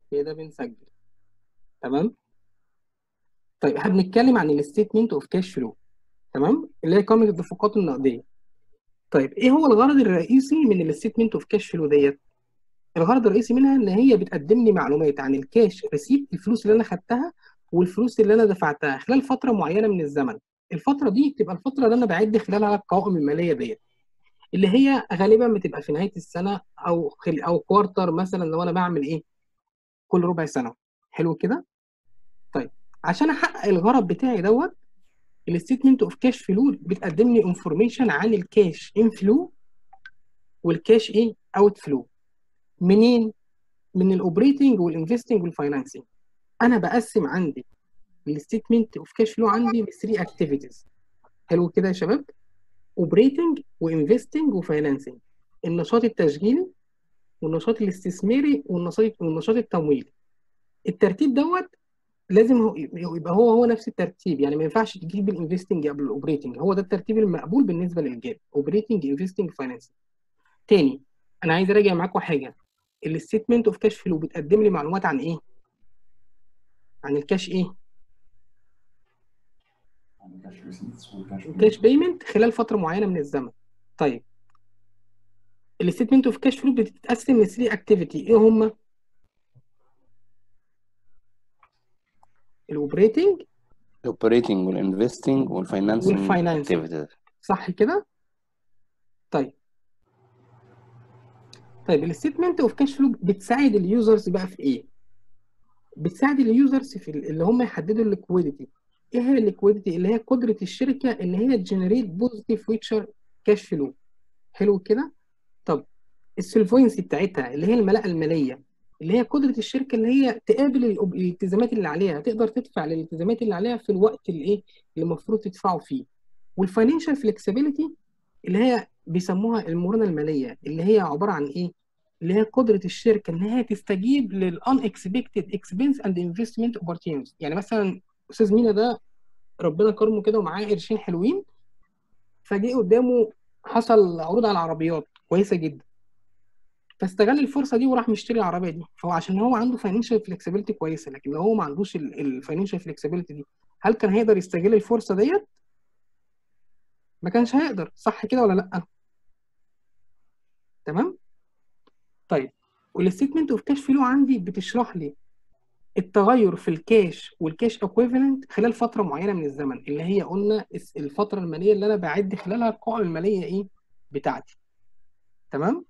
كده بنسجل تمام طيب احنا بنتكلم عن الستيتمنت اوف كاش فلو تمام اللي هي قائمه الدفقات النقديه طيب ايه هو الغرض الرئيسي من الستيتمنت اوف كاش فلو ديت الغرض الرئيسي منها ان هي بتقدم لي معلومات عن الكاش ريسيبت الفلوس اللي انا خدتها والفلوس اللي انا دفعتها خلال فتره معينه من الزمن الفتره دي بتبقى الفتره اللي انا بعد خلالها القوائم الماليه ديت اللي هي غالبا بتبقى في نهايه السنه او خل... او كوارتر مثلا لو انا بعمل ايه كل ربع سنه حلو كده طيب عشان احقق الغرض بتاعي دوت الستيتمنت اوف كاش فلو بتقدم لي انفورميشن عن الكاش ان فلو والكاش ايه اوت فلو منين من الاوبريتنج والانفستنج والفاينانسنج انا بقسم عندي الستيتمنت اوف كاش فلو عندي ل 3 اكتيفيتيز حلو كده يا شباب اوبريتنج وانفستنج وفاينانسنج النشاط التشغيلي والنشاط الاستثماري والنشاط والنشاط التمويلي الترتيب دوت لازم هو يبقى هو هو نفس الترتيب يعني ما ينفعش تجيب الانفستنج قبل الاوبريتنج هو ده الترتيب المقبول بالنسبه للجاب اوبريتنج انفستنج فاينانسنج تاني انا عايز اراجع معاكم حاجه الستيتمنت اوف كاش فلو بتقدم لي معلومات عن ايه عن الكاش ايه الكاش ريسيتس والكاش الكاش بيمنت خلال فتره معينه من الزمن طيب الستيتمنت اوف كاش فلو بتتقسم ل 3 اكتيفيتي ايه هم الاوبريتنج الاوبريتنج والانفستنج والفاينانسنج والفاينانسنج. اكتيفيتيز صح كده طيب طيب الستيتمنت اوف كاش فلو بتساعد اليوزرز بقى في ايه بتساعد اليوزرز في ال- اللي هم يحددوا الليكويديتي ايه هي الليكويديتي اللي هي قدره الشركه ان هي تجنريت بوزيتيف فيوتشر كاش فلو حلو كده طب السولفوينسي بتاعتها اللي هي الملاءه الماليه اللي هي قدره الشركه اللي هي تقابل الأب- الالتزامات اللي عليها تقدر تدفع الالتزامات اللي عليها في الوقت اللي ايه اللي المفروض تدفعه فيه والفاينانشال فلكسبيليتي اللي هي بيسموها المرونه الماليه اللي هي عباره عن ايه اللي هي قدره الشركه ان هي تستجيب للان اكسبكتد اكسبنس اند انفستمنت اوبورتيونيتيز يعني مثلا استاذ مينا ده ربنا كرمه كده ومعاه قرشين حلوين فجه قدامه حصل عروض على العربيات كويسه جدا فاستغل الفرصه دي وراح مشتري العربيه دي فهو عشان هو عنده فاينانشال فلكسبيليتي كويسه لكن لو هو ما عندوش الفاينانشال فلكسبيليتي دي هل كان هيقدر يستغل الفرصه ديت ما كانش هيقدر صح كده ولا لا تمام طيب والستيتمنت اوف كاش فلو عندي بتشرح لي التغير في الكاش والكاش اكويفالنت خلال فتره معينه من الزمن اللي هي قلنا الس- الفتره الماليه اللي انا بعد خلالها القوائم الماليه ايه بتاعتي تمام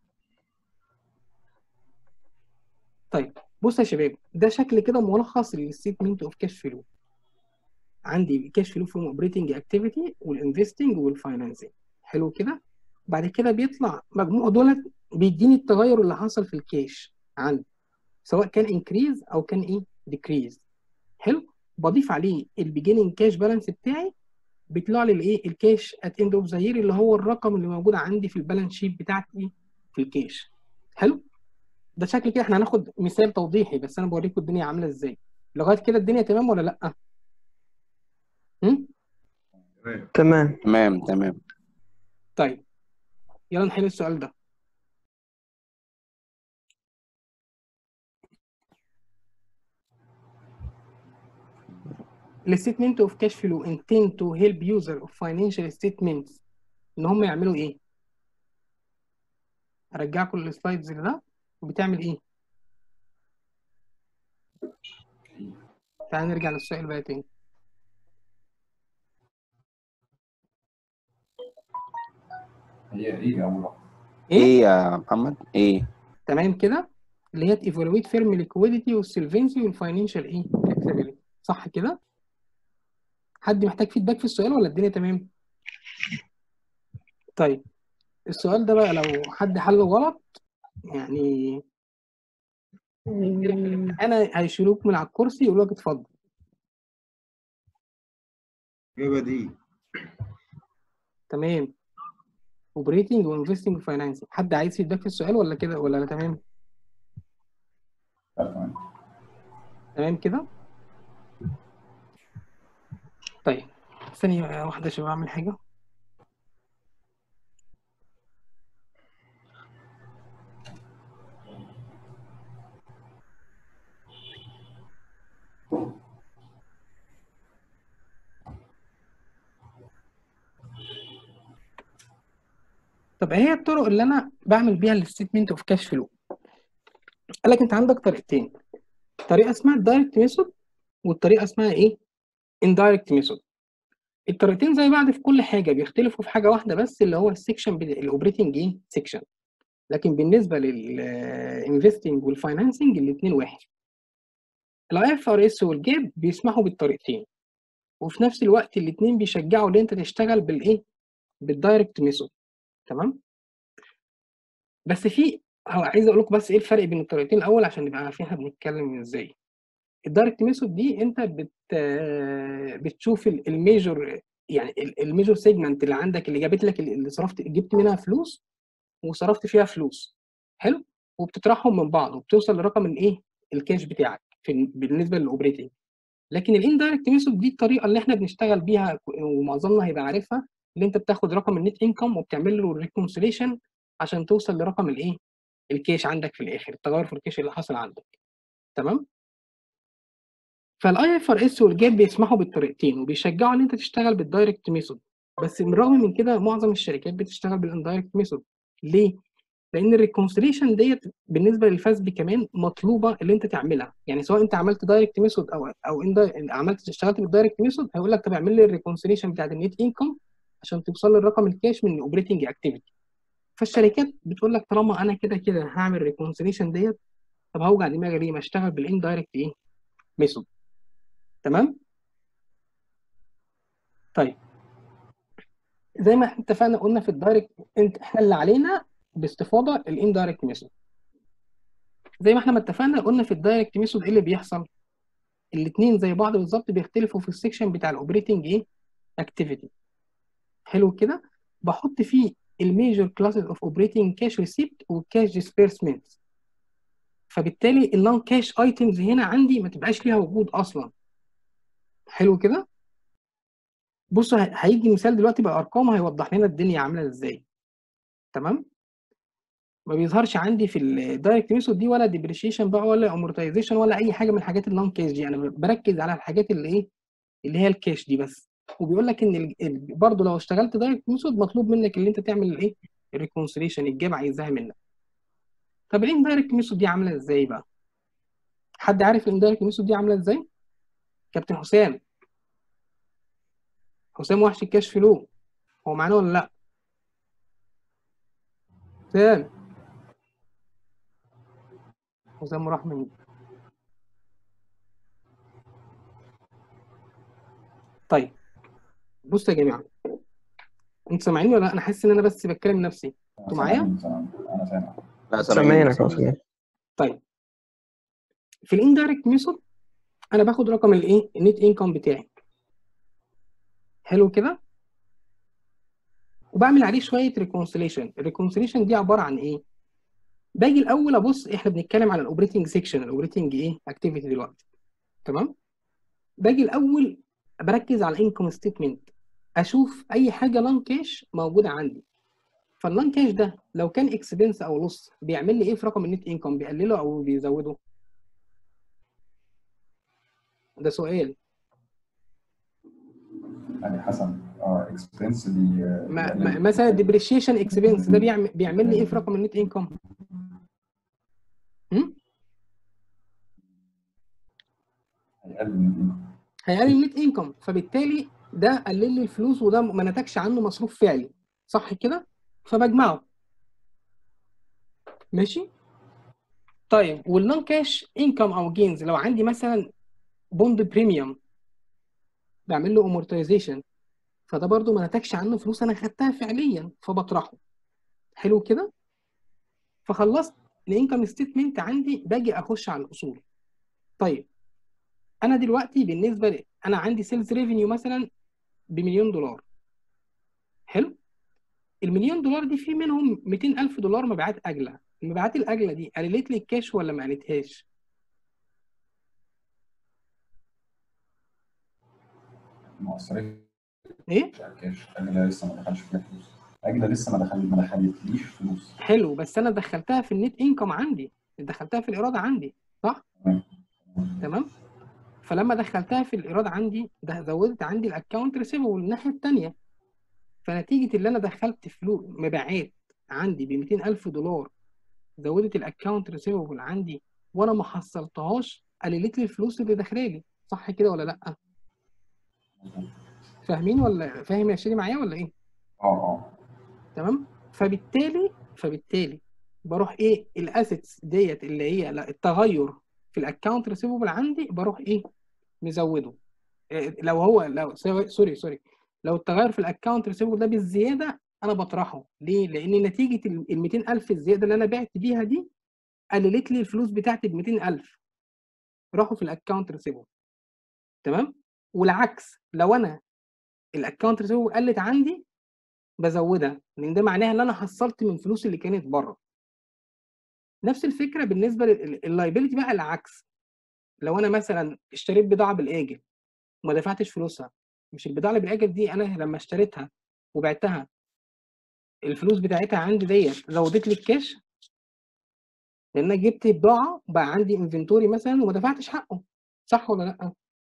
طيب بص يا شباب ده شكل كده ملخص للستيتمنت اوف كاش فلو عندي كاش فلو فروم اوبريتنج اكتيفيتي والانفستنج والفاينانسنج حلو كده بعد كده بيطلع مجموع دولت بيديني التغير اللي حصل في الكاش عندي سواء كان انكريز او كان ايه ديكريز حلو بضيف عليه البيجيننج كاش بالانس بتاعي بيطلع لي الايه الكاش ات اند اوف ذا يير اللي هو الرقم اللي موجود عندي في البالانس شيت بتاعتي في الكاش حلو ده شكل كده احنا هناخد مثال توضيحي بس انا بوريكم الدنيا عامله ازاي لغايه كده الدنيا تمام ولا لا هم؟ تمام تمام تمام طيب يلا نحل السؤال ده الستيتمنت اوف كاش فلو intend to help user of financial statements ان هم يعملوا ايه؟ ارجعكم للسلايدز اللي ده وبتعمل ايه؟ تعال نرجع للسؤال بقى تاني هي ايه اول واحده؟ ايه؟ ايه يا محمد ايه تمام كده؟ اللي هي evaluate firm liquidity والسولفنسي والفاينانشال ايه؟ flexibility صح كده؟ حد محتاج فيدباك في السؤال ولا الدنيا تمام؟ طيب السؤال ده بقى لو حد حله غلط يعني انا هيشيلوك من على الكرسي يقول لك اتفضل ايه دي تمام اوبريتنج وانفستنج وفاينانسنج حد عايز فيدباك في السؤال ولا كده ولا لا تمام لا تمام تمام كده طيب ثانية واحدة يا شباب أعمل حاجة طب ايه هي الطرق اللي انا بعمل بيها الستيتمنت اوف كاش فلو قال لك انت عندك طريقتين طريقه اسمها الدايركت ميثود والطريقه اسمها ايه اندايركت ميثود الطريقتين زي بعض في كل حاجه بيختلفوا في حاجه واحده بس اللي هو السكشن الاوبريتنج ايه سكشن لكن بالنسبه للانفستنج والفاينانسنج الاثنين واحد الاي اف ار اس والجاب بيسمحوا بالطريقتين وفي نفس الوقت الاثنين بيشجعوا ان انت تشتغل بالايه بالدايركت ميثود تمام بس في هو عايز اقول لكم بس ايه الفرق بين الطريقتين الاول عشان نبقى عارفين احنا بنتكلم ازاي الدايركت ميثود دي انت بت بتشوف ال- الميجور يعني ال- الميجور سيجمنت اللي عندك اللي جابت لك اللي صرفت جبت منها فلوس وصرفت فيها فلوس حلو وبتطرحهم من بعض وبتوصل لرقم الايه الكاش بتاعك في بالنسبه للاوبريتنج لكن الاندايركت ميثود دي الطريقه اللي احنا بنشتغل بيها ومعظمنا هيبقى عارفها اللي انت بتاخد رقم النت انكم وبتعمل له ريكونسيليشن عشان توصل لرقم الايه الكاش عندك في الاخر التغير في الكاش اللي حصل عندك تمام فالاي اف ار اس والجاب بيسمحوا بالطريقتين وبيشجعوا ان انت تشتغل بالدايركت ميثود بس بالرغم من كده معظم الشركات بتشتغل بالاندايركت ميثود ليه؟ لان الريكونسيليشن ديت بالنسبه للفاسبي كمان مطلوبه اللي انت تعملها يعني سواء انت عملت دايركت ميثود او او إن عملت اشتغلت بالدايركت ميثود هيقول لك طب اعمل لي الريكونسيليشن بتاعت النت انكم عشان توصل للرقم الكاش من الاوبريتنج اكتيفيتي فالشركات بتقول لك طالما انا كده كده هعمل ريكونسيليشن ديت طب هوجع دماغي ليه ما اشتغل بالاندايركت ايه ميثود تمام طيب زي ما احنا اتفقنا قلنا في الدايركت انت احنا اللي علينا باستفاضه الاندايركت ميثود زي ما احنا ما اتفقنا قلنا في الدايركت ميثود ايه اللي بيحصل الاثنين زي بعض بالظبط بيختلفوا في السكشن بتاع الاوبريتنج ايه اكتيفيتي حلو كده بحط فيه الميجور كلاسز اوف اوبريتنج كاش ريسيبت والكاش ديسبيرسمنت فبالتالي النون كاش ايتمز هنا عندي ما تبقاش ليها وجود اصلا حلو كده بصوا ه- هيجي مثال دلوقتي بارقام هيوضح لنا الدنيا عامله ازاي تمام ما بيظهرش عندي في الدايركت ميثود دي ولا ديبريشيشن بقى ولا امورتايزيشن ولا اي حاجه من الحاجات النون كاش دي انا بركز على الحاجات اللي ايه اللي هي الكاش دي بس وبيقول لك ان ال- ال- برضه لو اشتغلت دايركت ميثود مطلوب منك اللي انت تعمل الايه الريكونسيليشن الجاب عايزاها منك طب الاندايركت ميثود دي عامله ازاي بقى حد عارف الاندايركت ميثود دي عامله ازاي كابتن حسام حسام وحش الكاش فلو هو معانا ولا لا حسام حسام راح من طيب بصوا يا جماعه انتوا سامعيني ولا لا انا حاسس ان انا بس بتكلم نفسي انتوا معايا انا سامع انا سامع لا سامعينك سامعين أهو، سامعين طيب في الاندايركت ميثود انا باخد رقم الايه النت انكم بتاعي حلو كده وبعمل عليه شويه ريكونسيليشن الريكونسيليشن دي عباره عن ايه باجي الاول ابص احنا بنتكلم على الاوبريتنج سيكشن الاوبريتنج ايه اكتيفيتي دلوقتي تمام باجي الاول بركز على الانكم ستيتمنت اشوف اي حاجه لان كاش موجوده عندي فاللان كاش ده لو كان اكسبنس او لوس بيعمل لي ايه في رقم النت انكم بيقلله او بيزوده ده سؤال يعني حسن اه اكسبنس دي آه، ما يعني ما مثلا ديبريشيشن اكسبنس ده بيعمل بيعمل لي ايه في رقم النت انكم هيقلل من هيقلل النت انكم فبالتالي ده قلل لي الفلوس وده ما نتجش عنه مصروف فعلي صح كده فبجمعه ماشي طيب والنون كاش انكم او جينز لو عندي مثلا بوند بريميوم بعمل له امورتايزيشن فده برضو ما نتجش عنه فلوس انا خدتها فعليا فبطرحه حلو كده فخلصت الانكم ستيتمنت عندي باجي اخش على الاصول طيب انا دلوقتي بالنسبه لي انا عندي سيلز ريفينيو مثلا بمليون دولار حلو المليون دولار دي في منهم 200 الف دولار مبيعات اجله المبيعات الاجله دي قللت لي الكاش ولا ما قلتهاش ما اثرتش ايه على الكاش اجله لسه ما دخلش فيها فلوس اجله لسه ما دخل ما دخلتليش فلوس حلو بس انا دخلتها في النت انكم عندي دخلتها في الايراد عندي صح تمام. تمام فلما دخلتها في الايراد عندي ده زودت عندي الاكونت ريسيفبل الناحيه الثانيه فنتيجه اللي انا دخلت فلوس مبيعات عندي ب 200000 دولار زودت الاكونت ريسيفبل عندي وانا ما حصلتهاش قللت لي الفلوس اللي داخله لي صح كده ولا لا مظبوط. فاهمين ولا فاهم يا شيري معايا ولا ايه اه اه تمام فبالتالي فبالتالي بروح ايه الاسيتس ديت اللي هي لا التغير في الاكونت ريسيفبل عندي بروح ايه مزوده إيه لو هو لو سوري سوري سوري لو التغير في الاكونت ريسيفبل ده بالزياده انا بطرحه ليه؟ لان نتيجه ال 200000 الزياده اللي انا بعت بيها دي قللت لي الفلوس بتاعتي ب 200000 راحوا في الاكونت ريسيفبل تمام والعكس لو انا الاكونت ريسيفبل قلت عندي بزودها لان ده معناها ان انا حصلت من فلوس اللي كانت بره نفس الفكره بالنسبه لللايبيلتي بقى العكس لو انا مثلا اشتريت بضاعه بالاجل وما دفعتش فلوسها مش البضاعه اللي بالاجل دي انا لما اشتريتها وبعتها الفلوس بتاعتها عندي ديت زودت لي الكاش لان انا جبت بضاعه بقى عندي انفنتوري مثلا وما دفعتش حقه صح ولا لا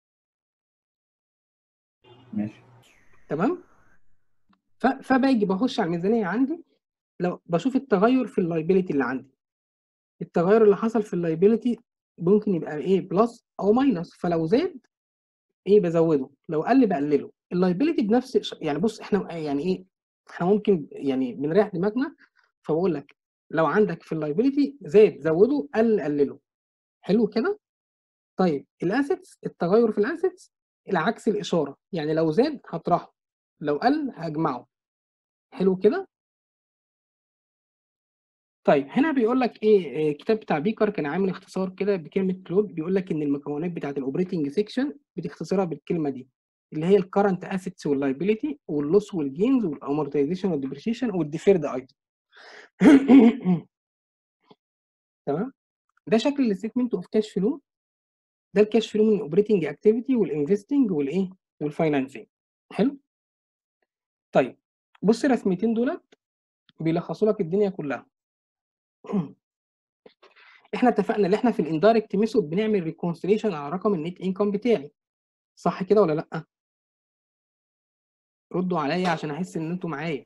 ماشي تمام ف- فباجي بخش على الميزانيه عندي لو بشوف التغير في اللايبيلتي اللي عندي التغير اللي حصل في اللايبيلتي ممكن يبقى ايه بلس او ماينس فلو زاد ايه بزوده لو قل بقلله اللايبيلتي بنفس الش- يعني بص احنا يعني ايه احنا ممكن يعني بنريح دماغنا فبقول لك لو عندك في اللايبيلتي زاد زوده قل قلله حلو كده طيب الاسيتس التغير في الاسيتس العكس الاشاره يعني لو زاد هطرحه لو قل هجمعه حلو كده طيب هنا بيقول لك ايه إيه، الكتاب بتاع بيكر كان عامل اختصار كده بكلمه كلود بيقول لك ان المكونات بتاعت الاوبريتنج سيكشن بتختصرها بالكلمه دي اللي هي الكرنت اسيتس واللايبيليتي واللوس والجينز والامورتيزيشن والديبريشيشن والديفيرد ايتم تمام ده شكل الستمنت اوف كاش فلو ده الكاش فلو من الاوبريتنج اكتيفيتي والانفستنج والايه والفاينانسنج حلو طيب بص الرسمتين دولت بيلخصوا لك الدنيا كلها احنا اتفقنا ان احنا في الاندايركت ميثود بنعمل ريكونسيليشن على رقم النت انكم بتاعي صح كده ولا لا ردوا عليا عشان احس ان انتوا معايا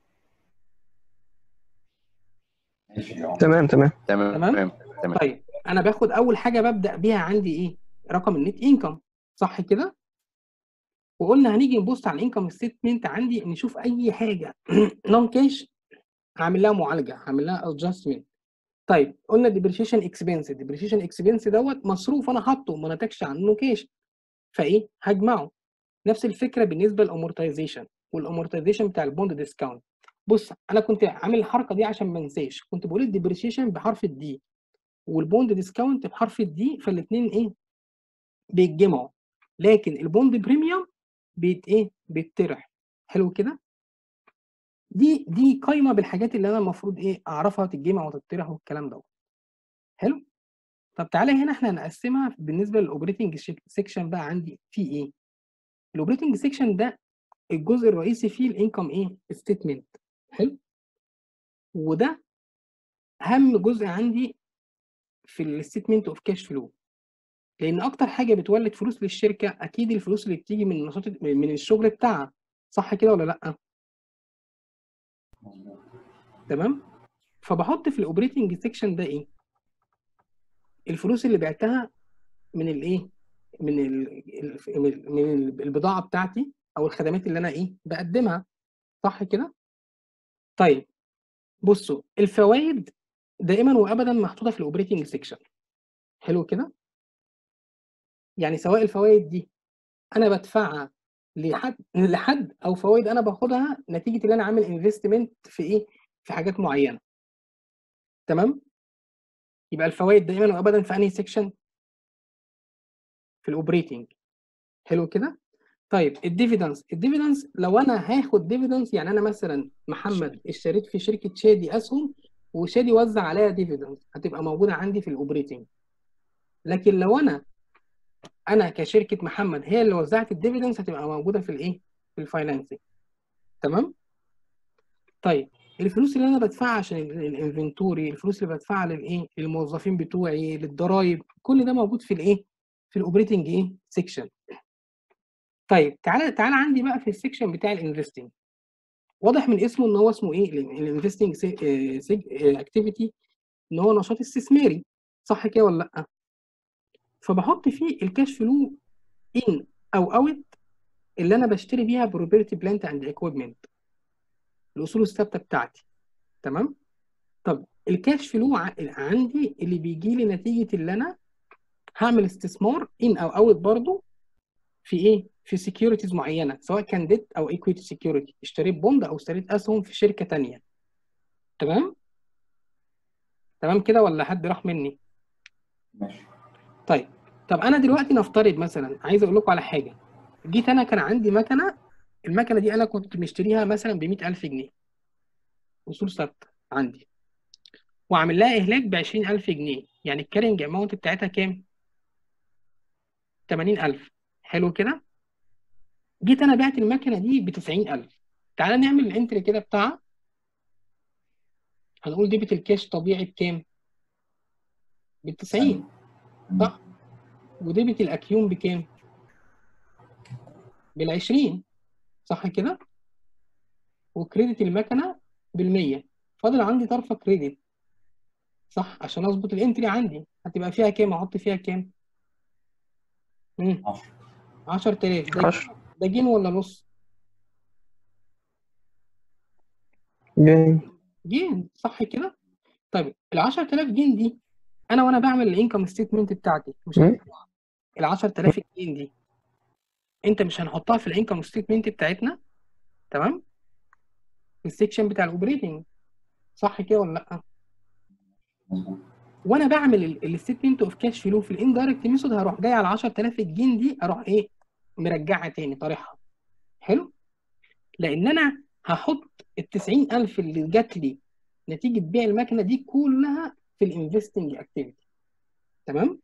ماشي اه تمام تمام تمام تمام؟ تمام طيب انا باخد اول حاجه ببدا بيها عندي ايه رقم النت انكم صح كده وقلنا هنيجي نبص على الانكم ستيتمنت عندي نشوف اي حاجه نون كاش هعمل لها معالجه هعمل لها ادجستمنت طيب قلنا ديبريشيشن اكسبنس الديبريشيشن اكسبنس دوت مصروف انا حاطه ما نتجش عنه كاش فايه هجمعه نفس الفكره بالنسبه للامورتايزيشن والامورتايزيشن بتاع البوند ديسكاونت بص انا كنت عامل الحركه دي عشان ما انساش كنت بقول الديبريشيشن بحرف الدي والبوند ديسكاونت بحرف الدي فالاثنين ايه بيتجمعوا لكن البوند بريميوم بيت ايه بيتطرح حلو كده دي دي قايمه بالحاجات اللي انا المفروض ايه اعرفها تتجمع وتطرح والكلام ده حلو طب تعالى هنا احنا هنقسمها بالنسبه للاوبريتنج سيكشن بقى عندي في ايه الاوبريتنج سيكشن ده الجزء الرئيسي فيه الانكم ايه ستيتمنت حلو وده اهم جزء عندي في الستيتمنت اوف كاش فلو لان اكتر حاجه بتولد فلوس للشركه اكيد الفلوس اللي بتيجي من نشاط من الشغل بتاعها صح كده ولا لا مظبوط تمام فبحط في الاوبريتنج سيكشن ده ايه الفلوس اللي بعتها من الايه من ال من من البضاعه بتاعتي او الخدمات اللي انا ايه بقدمها صح كده طيب بصوا الفوائد دائما وابدا محطوطه في الاوبريتنج سيكشن حلو كده يعني سواء الفوائد دي انا بدفعها لحد لحد او فوائد انا باخدها نتيجه ان انا عامل انفستمنت في ايه في حاجات معينه تمام يبقى الفوائد دائما وابدا في انهي سيكشن في الاوبريتنج حلو كده طيب الديفيدنس الديفيدنس لو انا هاخد ديفيدنس يعني انا مثلا محمد اشتريت في شركه شادي اسهم وشادي وزع عليها ديفيدنس هتبقى موجوده عندي في الاوبريتنج لكن لو انا انا كشركه محمد هي اللي وزعت الديفيدنس هتبقى موجوده في الايه في الفاينانسنج تمام طيب الفلوس اللي انا بدفعها عشان الانفنتوري الفلوس اللي بدفعها للايه للموظفين بتوعي للضرايب كل ده موجود في الايه في الاوبريتنج ايه سيكشن طيب تعالى تعالى عندي بقى في السيكشن بتاع الانفستنج واضح من اسمه ان هو اسمه ايه الانفستنج اكتيفيتي ان هو نشاط استثماري صح كده ولا لا فبحط فيه الكاش فلو ان او اوت اللي انا بشتري بيها بروبرتي بلانت اند اكويبمنت الاصول الثابته بتاعتي تمام طب الكاش فلو ع- عندي اللي بيجي لي نتيجه اللي انا هعمل استثمار ان او اوت برضو في ايه في سكيورتيز معينه سواء كان ديت او ايكويتي سكيورتي اشتريت بوند او اشتريت اسهم في شركه تانية تمام تمام كده ولا حد راح مني ماشي طيب طب انا دلوقتي نفترض مثلا عايز اقول لكم على حاجه جيت انا كان عندي مكنه المكنه دي انا كنت مشتريها مثلا ب 100000 جنيه اصول ثابته عندي وعامل لها اهلاك ب 20000 جنيه يعني الكارينج اماونت بتاعتها كام 80000 حلو كده جيت انا بعت المكنه دي ب 90000 تعالى نعمل الانتري كده بتاعها هنقول ديبت الكاش طبيعي بكام ب 90 صح وديبت الاكيوم بكام بال 20 صح كده وكريدت المكنه بال 100 فاضل عندي طرفه كريدت صح عشان اظبط الانتري عندي هتبقى فيها كام احط فيها كام امم 10 10000 ده عشرة ده جين ولا نص جاي جين صح كده طيب ال 10000 جين دي انا وانا بعمل الانكم ستيتمنت بتاعتي مش مم. ال 10000 جين دي انت مش هنحطها في الانكم ستيتمنت بتاعتنا تمام في السكشن بتاع الاوبريتنج صح كده ولا لا مظبوط وانا بعمل الستيتمنت اوف كاش فلو في الاندايركت ميثود هروح جاي على 10000 جنيه دي اروح ايه مرجعها تاني طارحها حلو لان انا هحط ال 90000 اللي جات لي نتيجه بيع المكنه دي كلها في الانفستنج اكتيفيتي تمام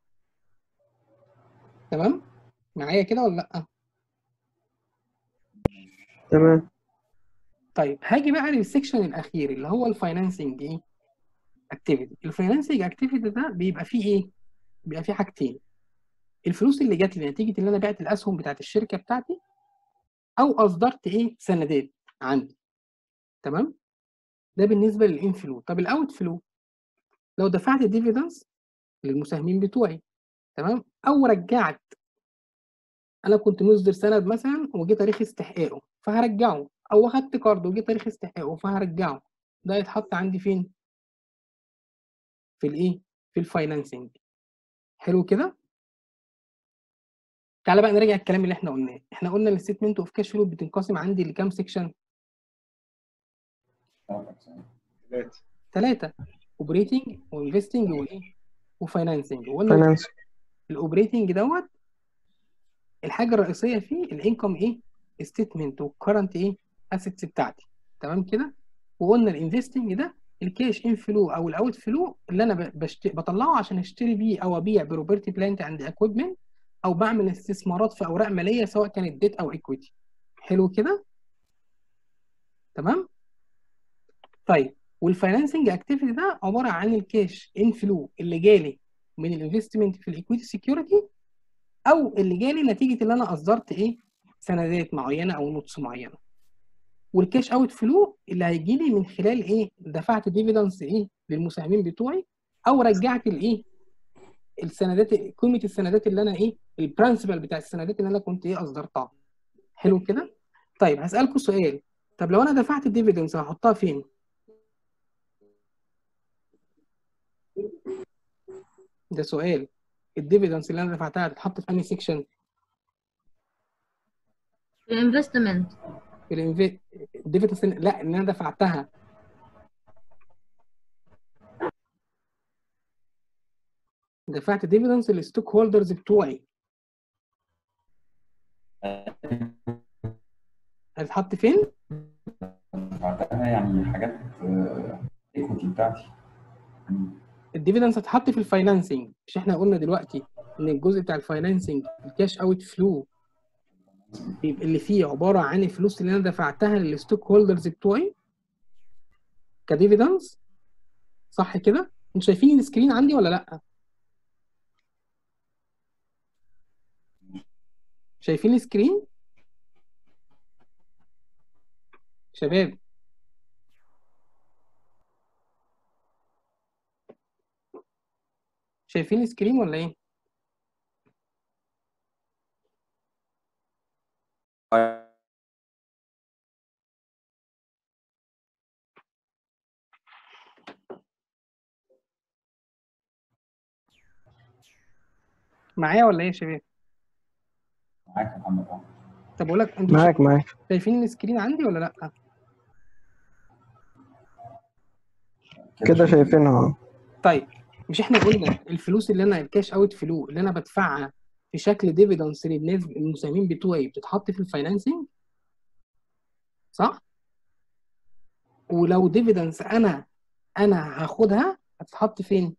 تمام معايا كده ولا لا تمام طيب هاجي بقى للسكشن الاخير اللي هو الفاينانسنج ايه اكتيفيتي الفاينانسنج اكتيفيتي ده بيبقى فيه ايه بيبقى فيه حاجتين الفلوس اللي جات لي نتيجه ان انا بعت الاسهم بتاعت الشركه بتاعتي او اصدرت ايه سندات عندي تمام ده بالنسبه للانفلو طب الاوت فلو لو دفعت ديفيدنس للمساهمين بتوعي تمام او رجعت انا كنت مصدر سند مثلا وجه تاريخ استحقاقه فهرجعه او اخدت كارد وجه تاريخ استحقاقه فهرجعه ده يتحط عندي فين في الايه في الفاينانسنج حلو كده تعالى بقى نراجع الكلام اللي احنا قلناه احنا قلنا الستمنت اوف كاش فلو بتنقسم عندي لكام سيكشن ثلاثة ثلاثه اوبريتنج وانفستنج وايه وفاينانسنج وقلنا فاينانس الاوبريتنج دوت الحاجه الرئيسيه فيه الانكم ايه ستيتمنت والكرنت ايه اسيتس بتاعتي تمام كده وقلنا الانفستنج ده الكاش ان فلو او الاوت فلو اللي انا ب- بشت... بطلعه عشان اشتري بيه او ابيع بروبرتي بلانت عند اكويبمنت او بعمل استثمارات في اوراق ماليه سواء كانت ديت او ايكويتي حلو كده تمام طيب والفاينانسنج اكتيفيتي ده عباره عن الكاش ان فلو اللي جالي من الانفستمنت في الايكويتي سكيورتي او اللي جالي نتيجه ان انا اصدرت ايه سندات معينه او نوتس معينه والكاش اوت فلو اللي هيجي لي من خلال ايه دفعت ديفيدنس ايه للمساهمين بتوعي او رجعت الايه السندات قيمه السندات اللي انا ايه البرنسبل بتاع السندات اللي انا كنت ايه اصدرتها حلو كده طيب هسالكم سؤال طب لو انا دفعت الديفيدنس هحطها فين ده سؤال الديفيدنس اللي انا دفعتها هتتحط في انهي سيكشن الانفستمنت في الانفي الديفيدنس لا ان انا دفعتها دفعت ديفيدنس للستوك هولدرز بتوعي هتتحط فين؟ بعدها يعني حاجات ايكوتي بتاعتي مم. الديفيدنس هتتحط في الفاينانسنج مش احنا قلنا دلوقتي ان الجزء بتاع الفاينانسنج الكاش اوت فلو بيبقى اللي فيه عباره عن الفلوس اللي انا دفعتها للستوك هولدرز بتوعي كديفيدنس صح كده؟ انتوا شايفين السكرين عندي ولا لا؟ شايفين السكرين؟ شباب شايفين السكرين ولا ايه معايا ولا ايه يا شباب معاك يا محمد اه طب اقول لك انتوا معاك معاك شايفين السكرين عندي ولا لا كده شايفينها اه طيب مش احنا قلنا الفلوس اللي انا الكاش اوت فلو اللي انا بدفعها في شكل ديفيدنس للناس المساهمين بتوعي بتتحط في الفاينانسنج صح ولو ديفيدنس انا انا هاخدها هتتحط فين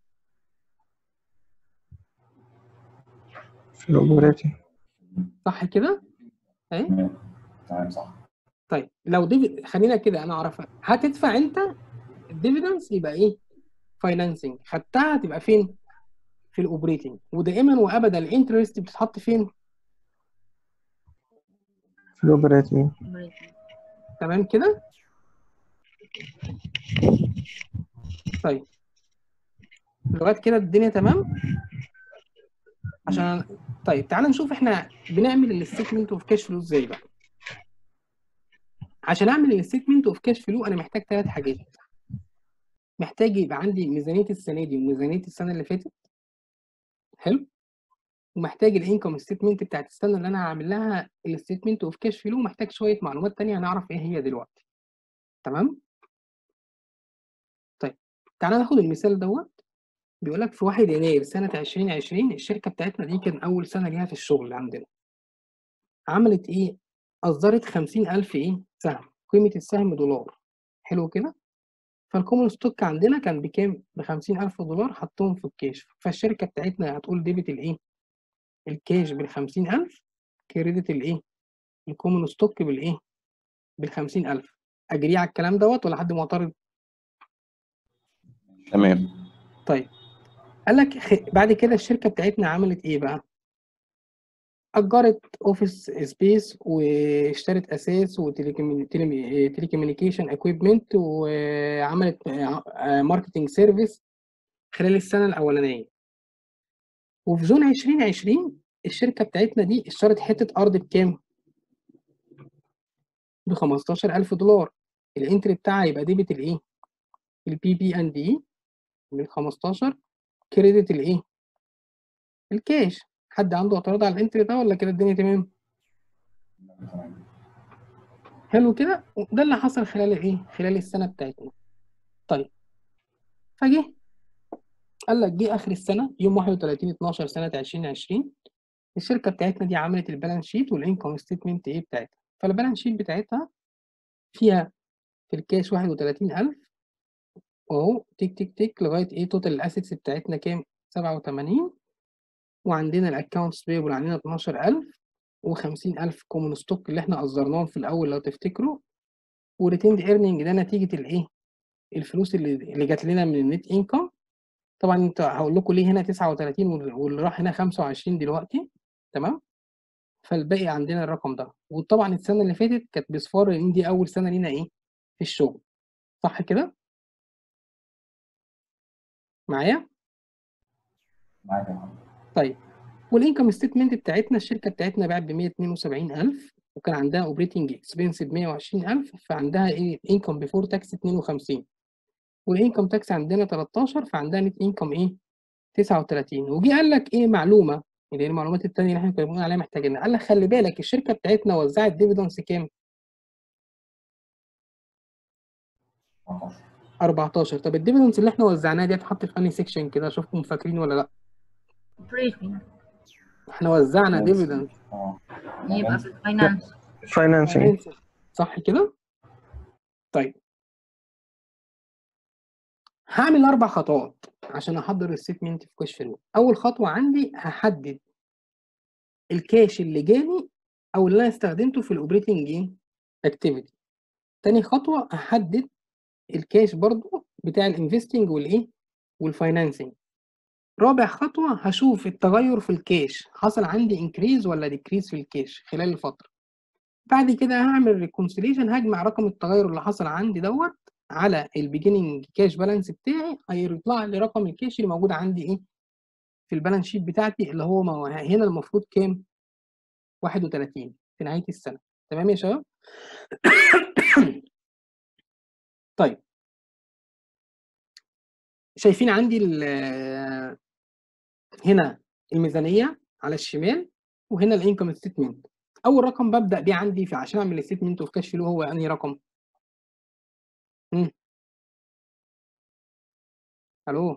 في الاوبريتنج صح كده اهي تمام تمام صح طيب لو ديفيد خلينا كده انا اعرفها هتدفع انت الديفيدنس يبقى ايه فاينانسنج خدتها تبقى فين في الاوبريتنج ودائما وابدا الانترست بتتحط فين في الاوبريتنج تمام كده طيب لغايه كده الدنيا تمام عشان طيب تعال نشوف احنا بنعمل الستيتمنت اوف كاش فلو ازاي بقى عشان اعمل الستيتمنت اوف كاش فلو انا محتاج ثلاث حاجات محتاج يبقى عندي ميزانيه السنه دي وميزانيه السنه اللي فاتت حلو ومحتاج الانكم ستيتمنت بتاعت السنه اللي انا هعمل لها الستيتمنت اوف كاش فلو محتاج شويه معلومات تانية هنعرف ايه هي دلوقتي تمام طيب تعالى ناخد المثال دوت بيقول لك في 1 يناير سنه 2020 الشركه بتاعتنا دي كان اول سنه ليها في الشغل عندنا عملت ايه اصدرت 50000 ايه سهم قيمه السهم دولار حلو كده فالكومن ستوك عندنا كان بكام ب 50000 دولار حطهم في الكاش فالشركه بتاعتنا هتقول ديبت الايه الكاش بال 50000 كريدت الايه الكومن ستوك بالايه بال 50000 اجريه على الكلام دوت ولا حد معترض تمام طيب قال لك خ- بعد كده الشركه بتاعتنا عملت ايه بقى اجرت اوفيس سبيس واشترت اساس وتليكوميونيكيشن اكويبمنت وعملت ماركتنج سيرفيس خلال السنه الاولانيه وفي جون 2020 الشركه بتاعتنا دي اشترت حته ارض بكام ب 15000 دولار الانتري بتاعها يبقى ديبت الايه البي بي اند اي من 15 كريدت الايه الكاش حد عنده اعتراض على الانتري ده ولا كده الدنيا تمام تمام حلو كده ده اللي حصل خلال الايه خلال السنه بتاعتنا طيب فجه قال لك جه اخر السنه يوم 31 12 سنه 2020 الشركه بتاعتنا دي عملت البالانس شيت والانكم ستيتمنت ايه بتاعتها فالبالانس شيت بتاعتها فيها في الكاش 31000 اهو تيك تيك تيك لغايه ايه توتال الاسيتس بتاعتنا كام 87 وعندنا الاكونتس بيبل عندنا 12000 و50000 كومون ستوك اللي احنا قصرناهم في الاول لو تفتكروا وريتيند ايرنينج ده نتيجه الايه الفلوس اللي اللي جات لنا من النت انكم طبعا انت هقول لكم ليه هنا 39 وال- واللي راح هنا 25 دلوقتي تمام فالباقي عندنا الرقم ده وطبعا السنه اللي فاتت كانت بصفار ان دي اول سنه لينا ايه في الشغل صح كده معايا معاك يا محمد طيب والانكم ستيتمنت بتاعتنا الشركه بتاعتنا باعت ب 172000 وكان عندها اوبريتنج اكسبنس ب 120000 فعندها ايه انكم بيفور تاكس 52 والانكم تاكس عندنا 13 فعندها نت انكم ايه 39 وجي قال لك ايه معلومه اللي هي المعلومات التانية اللي احنا كنا بنقول عليها محتاجينها قال لك خلي بالك الشركه بتاعتنا وزعت ديفيدنس كام 14 14 طب الديفيدنس اللي احنا وزعناها دي هتتحط في انهي سيكشن كده اشوفكم فاكرين ولا لا اوبريتنج احنا وزعنا Finance. ديفيدنس اه يبقى في الفاينانس فاينانسنج صح كده طيب هعمل اربع خطوات عشان احضر الستمنت في كاش فلو اول خطوه عندي هحدد الكاش اللي جالي او اللي انا استخدمته في الاوبريتنج ايه اكتيفيتي تاني خطوه هحدد الكاش برضو بتاع الانفستنج والايه والفاينانسنج رابع خطوه هشوف التغير في الكاش حصل عندي انكريز ولا ديكريز في الكاش خلال الفتره بعد كده هعمل ريكونسيليشن هجمع رقم التغير اللي حصل عندي دوت على البيجيننج كاش بالانس بتاعي هيطلع لي رقم الكاش اللي موجود عندي ايه في البالانس شيت بتاعتي اللي هو مو- هنا المفروض كام 31 في نهايه السنه تمام يا شباب طيب شايفين عندي ال- هنا الميزانيه على الشمال وهنا الانكم ستيتمنت اول رقم ببدا بيه عندي في عشان اعمل ستيتمنت اوف كاش فلو هو انهي رقم مم. الو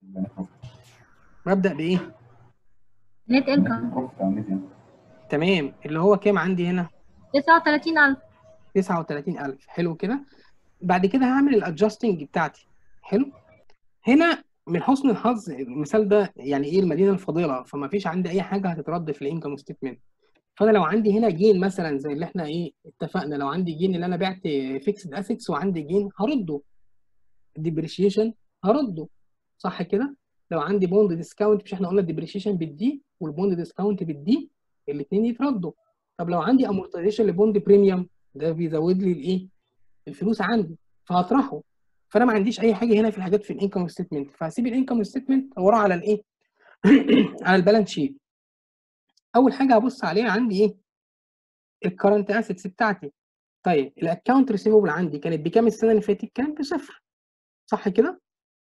ببدا بايه نت انكم بروفيت عن ميديان تمام اللي هو كام عندي هنا 39000 39000 حلو كده بعد كده هعمل الادجستنج بتاعتي حلو هنا من حسن الحظ المثال ده يعني ايه المدينه الفاضله فما فيش عندي اي حاجه هتترد في الانكم ستيتمنت فانا لو عندي هنا جين مثلا زي اللي احنا ايه اتفقنا لو عندي جين اللي انا بعت فيكسد اسيتس وعندي جين هرده ديبريشيشن هرده صح كده لو عندي بوند ديسكاونت مش احنا قلنا الديبريشيشن بالدي والبوند ديسكاونت بالدي الاثنين يتردوا طب لو عندي امورتيزيشن لبوند بريميوم ده بيزود لي الايه الفلوس عندي فهطرحه فانا ما عنديش اي حاجه هنا في الحاجات في الانكم ستيتمنت فهسيب الانكم ستيتمنت واروح على الايه على البالانس شيت اول حاجه هبص عليها عندي ايه الكرنت اسيتس بتاعتي طيب الاكونت ريسيفبل عندي كانت بكام السنه اللي فاتت كانت بصفر صح كده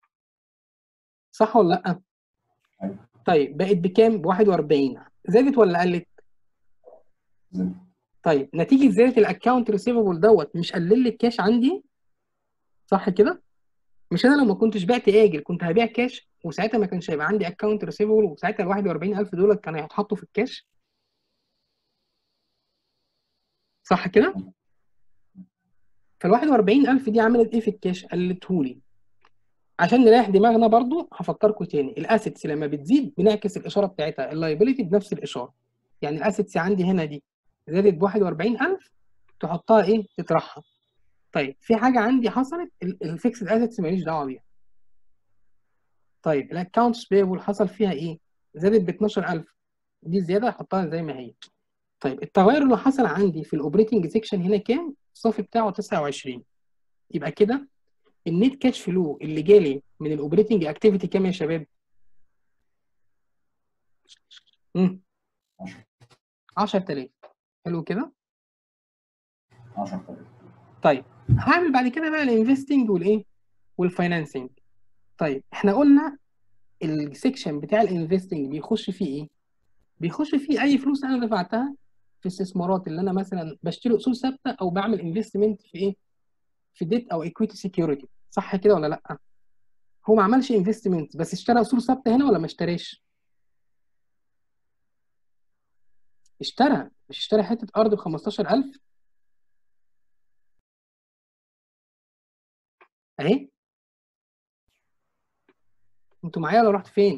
صح ولا لا أيوة. طيب بقت بكام ب 41 زادت ولا قلت زي طيب نتيجه زياده الاكونت ريسيفبل دوت مش قلل لي الكاش عندي صح كده مش انا لو ما كنتش بعت اجل كنت هبيع كاش وساعتها ما كانش هيبقى عندي اكونت ريسيفبل وساعتها ال 41000 دول كانوا هيتحطوا في الكاش صح كده فال 41000 دي عملت ايه في الكاش قلتهولي عشان نريح دماغنا برضو هفكركم تاني الاسيتس لما بتزيد بنعكس الاشاره بتاعتها اللايبيليتي بنفس الاشاره يعني الاسيتس عندي هنا دي زادت ب 41000 تحطها ايه تطرحها طيب في حاجه عندي حصلت الفيكسد اسيتس ماليش دعوه بيها طيب الاكونتس بيبل حصل فيها ايه زادت ب 12000 دي زياده احطها زي ما هي طيب التغير اللي حصل عندي في الاوبريتنج سيكشن هنا كام الصافي بتاعه 29 يبقى كده النت كاش فلو اللي جالي من الاوبريتنج اكتيفيتي كام يا شباب امم 10000 حلو كده 10000 طيب هعمل بعد كده بقى الانفستنج والايه والفاينانسنج طيب احنا قلنا السكشن بتاع الانفستنج بيخش فيه ايه بيخش فيه اي فلوس انا دفعتها في استثمارات اللي انا مثلا بشتري اصول ثابته او بعمل انفستمنت في ايه في ديت او ايكويتي سيكيورتي صح كده ولا لا هو ما عملش انفستمنت بس اشترى اصول ثابته هنا ولا ما اشتراش اشترى مش اشترى حته ارض ب 15000 اهي انتوا معايا ولا رحت فين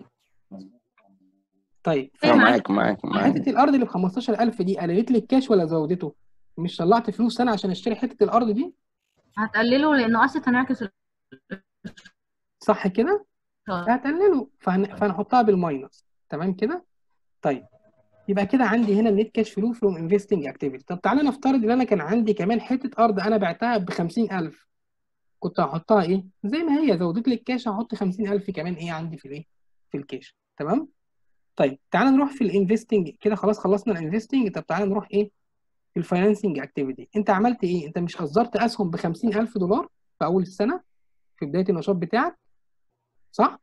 طيب أنا معاك معاك معاك حته الارض اللي ب 15000 دي قللت لي الكاش ولا زودته مش طلعت فلوس انا عشان اشتري حته الارض دي هتقلله لانه اسيت هنعكس ال- صح كده فهتقلله فهن... فهنحطها بالماينس تمام كده طيب يبقى كده عندي هنا النت كاش فلو فروم انفستنج اكتيفيتي طب تعالى نفترض ان انا كان عندي كمان حته ارض انا بعتها ب 50000 كنت هحطها ايه زي ما هي زودت لي الكاش هحط 50000 كمان ايه عندي في الايه في الكاش تمام طيب تعالى نروح في الانفستنج كده خلاص خلصنا الانفستنج طب تعالى نروح ايه في الفاينانسنج اكتيفيتي انت عملت ايه انت مش اصدرت اسهم ب 50000 دولار في اول السنه في بدايه النشاط بتاعك صح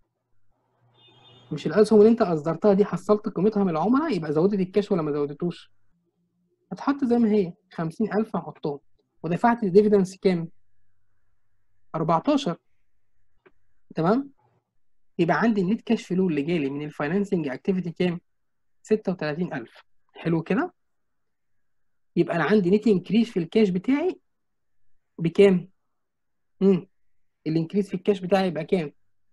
مش الاسهم اللي انت اصدرتها دي حصلت قيمتها من العملاء يبقى زودت الكاش ولا ما زودتوش هتحط زي ما هي 50000 هحطهم ودفعت الديفيدنس كام 14 تمام يبقى عندي النت كاش فلو اللي جالي من الفاينانسنج اكتيفيتي كام 36000 حلو كده يبقى انا عندي نت انكريس في الكاش بتاعي بكام امم الانكريس في الكاش بتاعي يبقى كام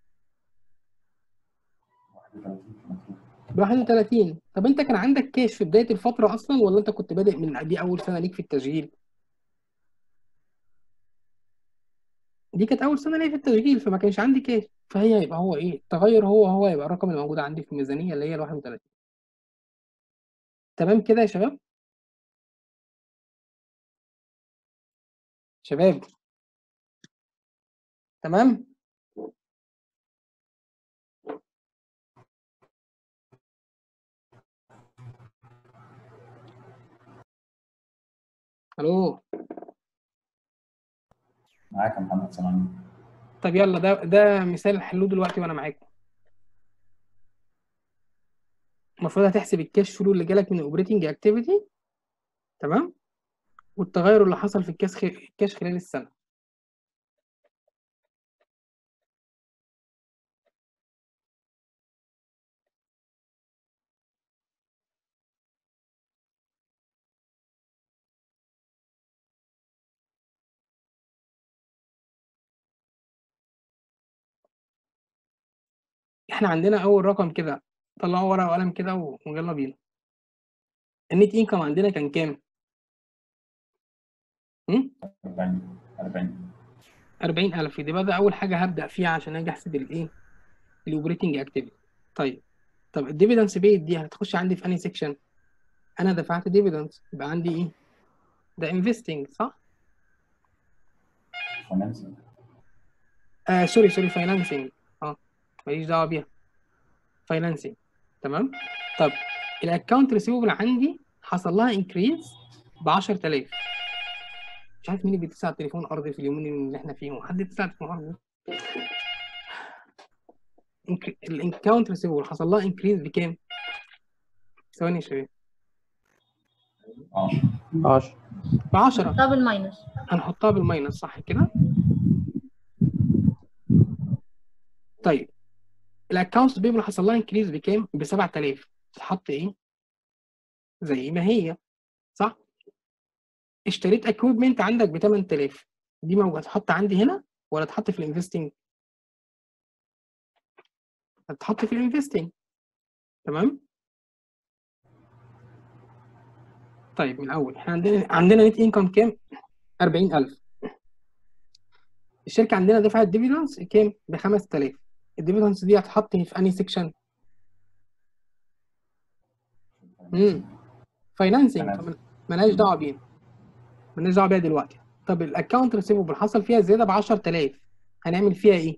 ب 31 طب انت كان عندك كاش في بدايه الفتره اصلا ولا انت كنت بادئ من دي اول سنه ليك في التشغيل دي كانت اول سنه ليا في التشغيل فما كانش عندي كاش فهي يبقى هو ايه التغير هو هو يبقى الرقم اللي موجود عندي في الميزانيه اللي هي ال 31 تمام كده يا شباب شباب تمام الو معاك يا محمد سامعني طب يلا ده ده مثال حلوه دلوقتي وانا معاكم المفروض هتحسب الكاش فلو اللي جالك من الاوبريتنج اكتيفيتي تمام والتغير اللي حصل في الكاش خ- الكاش خلال السنه احنا عندنا اول رقم كده طلعوا ورقه وقلم كده و- ويلا بينا النت انكم عندنا كان كام؟ هم؟ 40 40 40000 دي بقى ده اول حاجه هبدا فيها عشان اجي احسب الايه الاوبريتنج اكتيفيتي طيب طب الديفيدنس بيد دي هتخش عندي في انهي سيكشن انا دفعت ديفيدنس يبقى عندي ايه ده انفستنج صح فاينانسنج آه سوري سوري فاينانسنج اه ماليش دعوه بيها فاينانسنج تمام طب الاكونت ريسيفبل عندي حصل لها انكريز ب 10000 مش عارف مين اللي بيتصل على التليفون ارضي في اليومين اللي احنا فيهم حد يتصل على التليفون ارضي الاكونت ريسيفبل حصل لها انكريز بكام؟ ثواني يا شباب اه 10 ب 10 طب الماينس هنحطها بالماينس صح كده؟ طيب الاكونتس بيبل حصل لها انكريز بكام؟ ب 7000 تتحط ايه؟ زي ما هي صح؟ اشتريت اكويبمنت عندك ب 8000 دي موجودة هتحط عندي هنا ولا تحط في الانفستنج؟ هتحط في الانفستنج تمام؟ طيب من الاول احنا عندنا عندنا نت انكم كام؟ 40000 الشركه عندنا دفعت ديفيدنس كام؟ ب 5000 الديفيدنس دي هتحط في انهي سيكشن؟ امم فاينانسنج Finance. مالهاش دعوه بيها مالناش دعوه بيها دلوقتي طب الاكونت ريسيفبل حصل فيها زياده ب 10000 هنعمل فيها ايه؟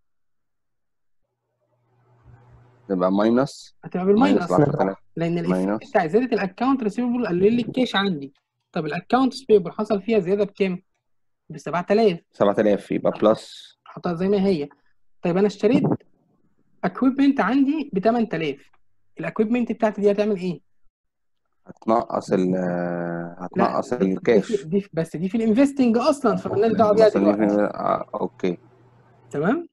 تبقى ماينس هتبقى ماينس بالماينس 10000 لان الاف ماينس. بتاع زياده الاكونت ريسيفبل قلل لي الكاش عندي طب الاكونت بيبل حصل فيها زياده بكام؟ ب 7000 7000 يبقى بلس حطها زي ما هي طيب انا اشتريت اكويبمنت عندي ب 8000 الاكويبمنت بتاعتي دي هتعمل ايه؟ هتنقص ال هتنقص دي- دي الكاش في- دي بس دي في الانفستنج اصلا فمالناش دعوه بيها بس دي دلوقتي في- آه، اوكي تمام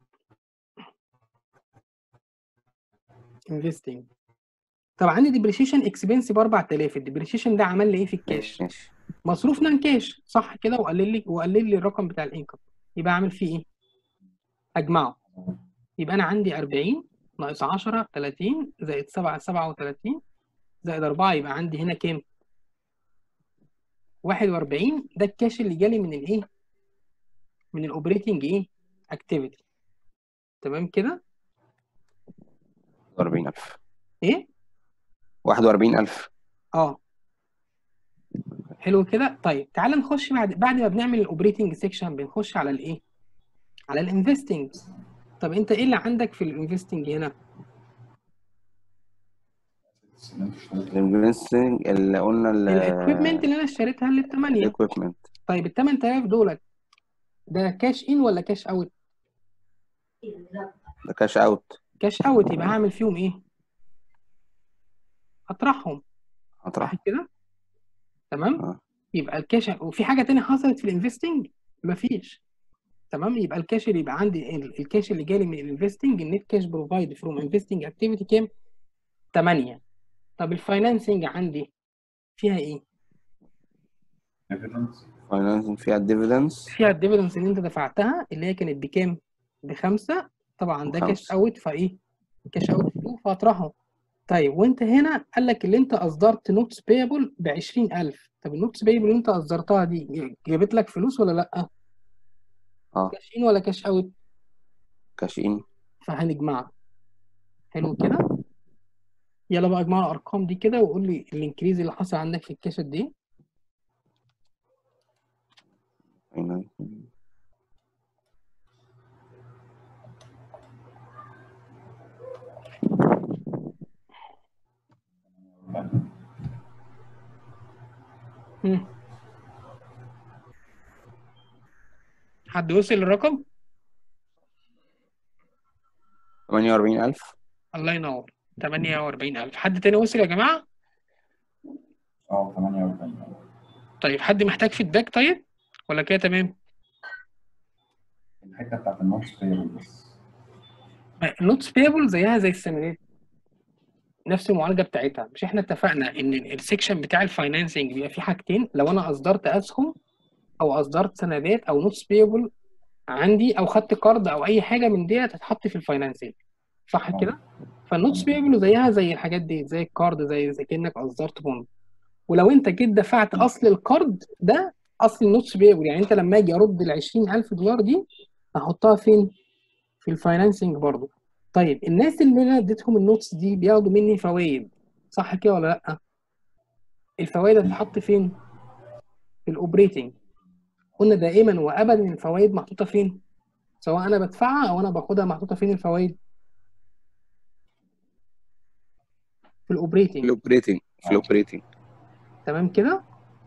انفستنج طب عندي ديبريشيشن اكسبنس ب 4000 الديبريشيشن ده عمل لي ايه في الكاش ماشي ماشي مصروف نان كاش صح كده وقلل لي وقلل لي الرقم بتاع الانكم يبقى اعمل فيه ايه اجمعه يبقى انا عندي 40 ناقص 10 30 زائد 7 37 زائد 4 يبقى عندي هنا كام 41 ده الكاش اللي جالي من الايه من الاوبريتنج ايه اكتيفيتي تمام كده 41000 ايه 41000 اه حلو كده طيب تعال نخش بعد بعد ما بنعمل الاوبريتنج سيكشن بنخش على الايه على الانفستنج طب انت ايه اللي عندك في الانفستنج هنا الانفستنج اللي قلنا الاكويبمنت اللي انا اشتريتها اللي ب 8 الايكويبمنت طيب ال 8000 دولت ده كاش ان ولا كاش اوت ده كاش اوت كاش اوت يبقى هعمل فيهم ايه هطرحهم هطرح صح كده تمام آه. يبقى الكاش وفي حاجه تانية حصلت في الانفستنج مفيش تمام يبقى الكاش اللي يبقى عندي ال- الكاش اللي جالي من الانفستنج النت كاش بروفايد فروم انفستنج اكتيفيتي كام 8 طب الفاينانسنج عندي فيها ايه فاينانسنج فيها الديفيدنس فيها الديفيدنس اللي انت دفعتها اللي هي كانت بكام بخمسة طبعا ده كاش بخمسة. اوت فايه كاش اوت فلو فاطرحه طيب وانت هنا قال لك اللي انت اصدرت نوتس بيبل ب 20000 طب النوتس بيبل اللي انت اصدرتها دي جابت لك فلوس ولا لا اه كاش ان ولا كاش اوت كاش ان فهنجمعها حلو كده يلا بقى اجمع الارقام دي كده وقول لي الانكريز اللي حصل عندك في الكاش قد ايه financing. مم. حد وصل للرقم 48000 الله ينور 48000 حد تاني وصل يا جماعة اه 48 طيب حد محتاج فيدباك طيب ولا كده تمام الحته بتاعت النوتس بيبل بس النوتس بيبل زيها زي السندات نفس المعالجه بتاعتها مش احنا اتفقنا ان السكشن بتاع الفاينانسنج بيبقى فيه حاجتين لو انا اصدرت اسهم او اصدرت سندات او نوتس بيبل عندي او خدت قرض او اي حاجه من ديت هتتحط في الفاينانسنج صح آه. كده فالنوتس بيبل زيها زي الحاجات دي زي القرض زي زي كانك اصدرت بوند ولو انت جيت دفعت اصل القرض ده اصل النوتس بيبل يعني انت لما اجي ارد ال 20000 دولار دي هحطها فين في الفاينانسنج برضه طيب الناس اللي انا اديتهم النوتس دي بياخدوا مني فوائد صح كده ولا لا الفوائد هتتحط فين في الاوبريتنج قلنا دائما وابدا الفوائد محطوطه فين سواء انا بدفعها او انا باخدها محطوطه فين الفوائد في في الاوبريتنج الاوبريتنج في الاوبريتنج تمام كده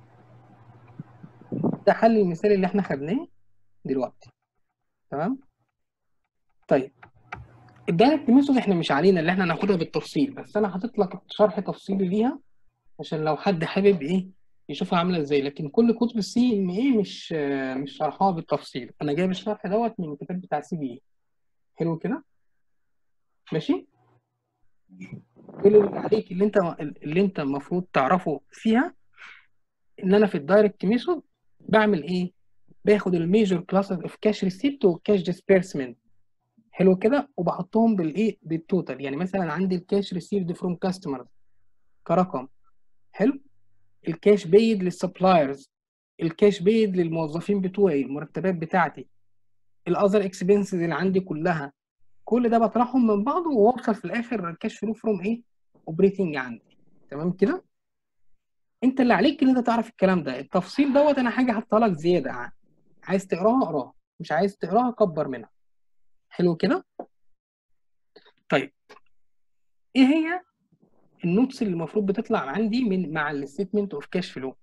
ده حل المثال اللي احنا خدناه دلوقتي تمام طيب الدايركت ميثود احنا مش علينا اللي احنا ناخدها بالتفصيل بس انا حاطط لك شرح تفصيلي ليها عشان لو حد حابب ايه يشوفها عامله ازاي لكن كل كتب السي ام اي مش آه، مش شرحها بالتفصيل انا جايب الشرح دوت من الكتاب بتاع سي بي اي حلو كده ماشي كل اللي عليك اللي انت اللي انت المفروض تعرفه فيها ان انا في الدايركت ميثود بعمل ايه باخد الميجور كلاسز اوف كاش ريسيبت وكاش ديسبيرسمنت حلو كده وبحطهم بالايه بالتوتال يعني مثلا عندي الكاش ريسيفد فروم كاستمرز كرقم حلو الكاش بيد للسبلايرز الكاش بيد للموظفين بتوعي المرتبات بتاعتي الاذر اكسبنسز اللي عندي كلها كل ده بطرحهم من بعضه واوصل في الاخر الكاش فلو فروم ايه اوبريتنج عندي تمام كده انت اللي عليك ان انت تعرف الكلام ده التفصيل دوت انا حاجه حاطها لك زياده ع- عايز تقراها اقراها مش عايز تقراها كبر منها حلو كده طيب ايه هي النوتس اللي المفروض بتطلع عندي من مع الستيتمنت اوف كاش فلو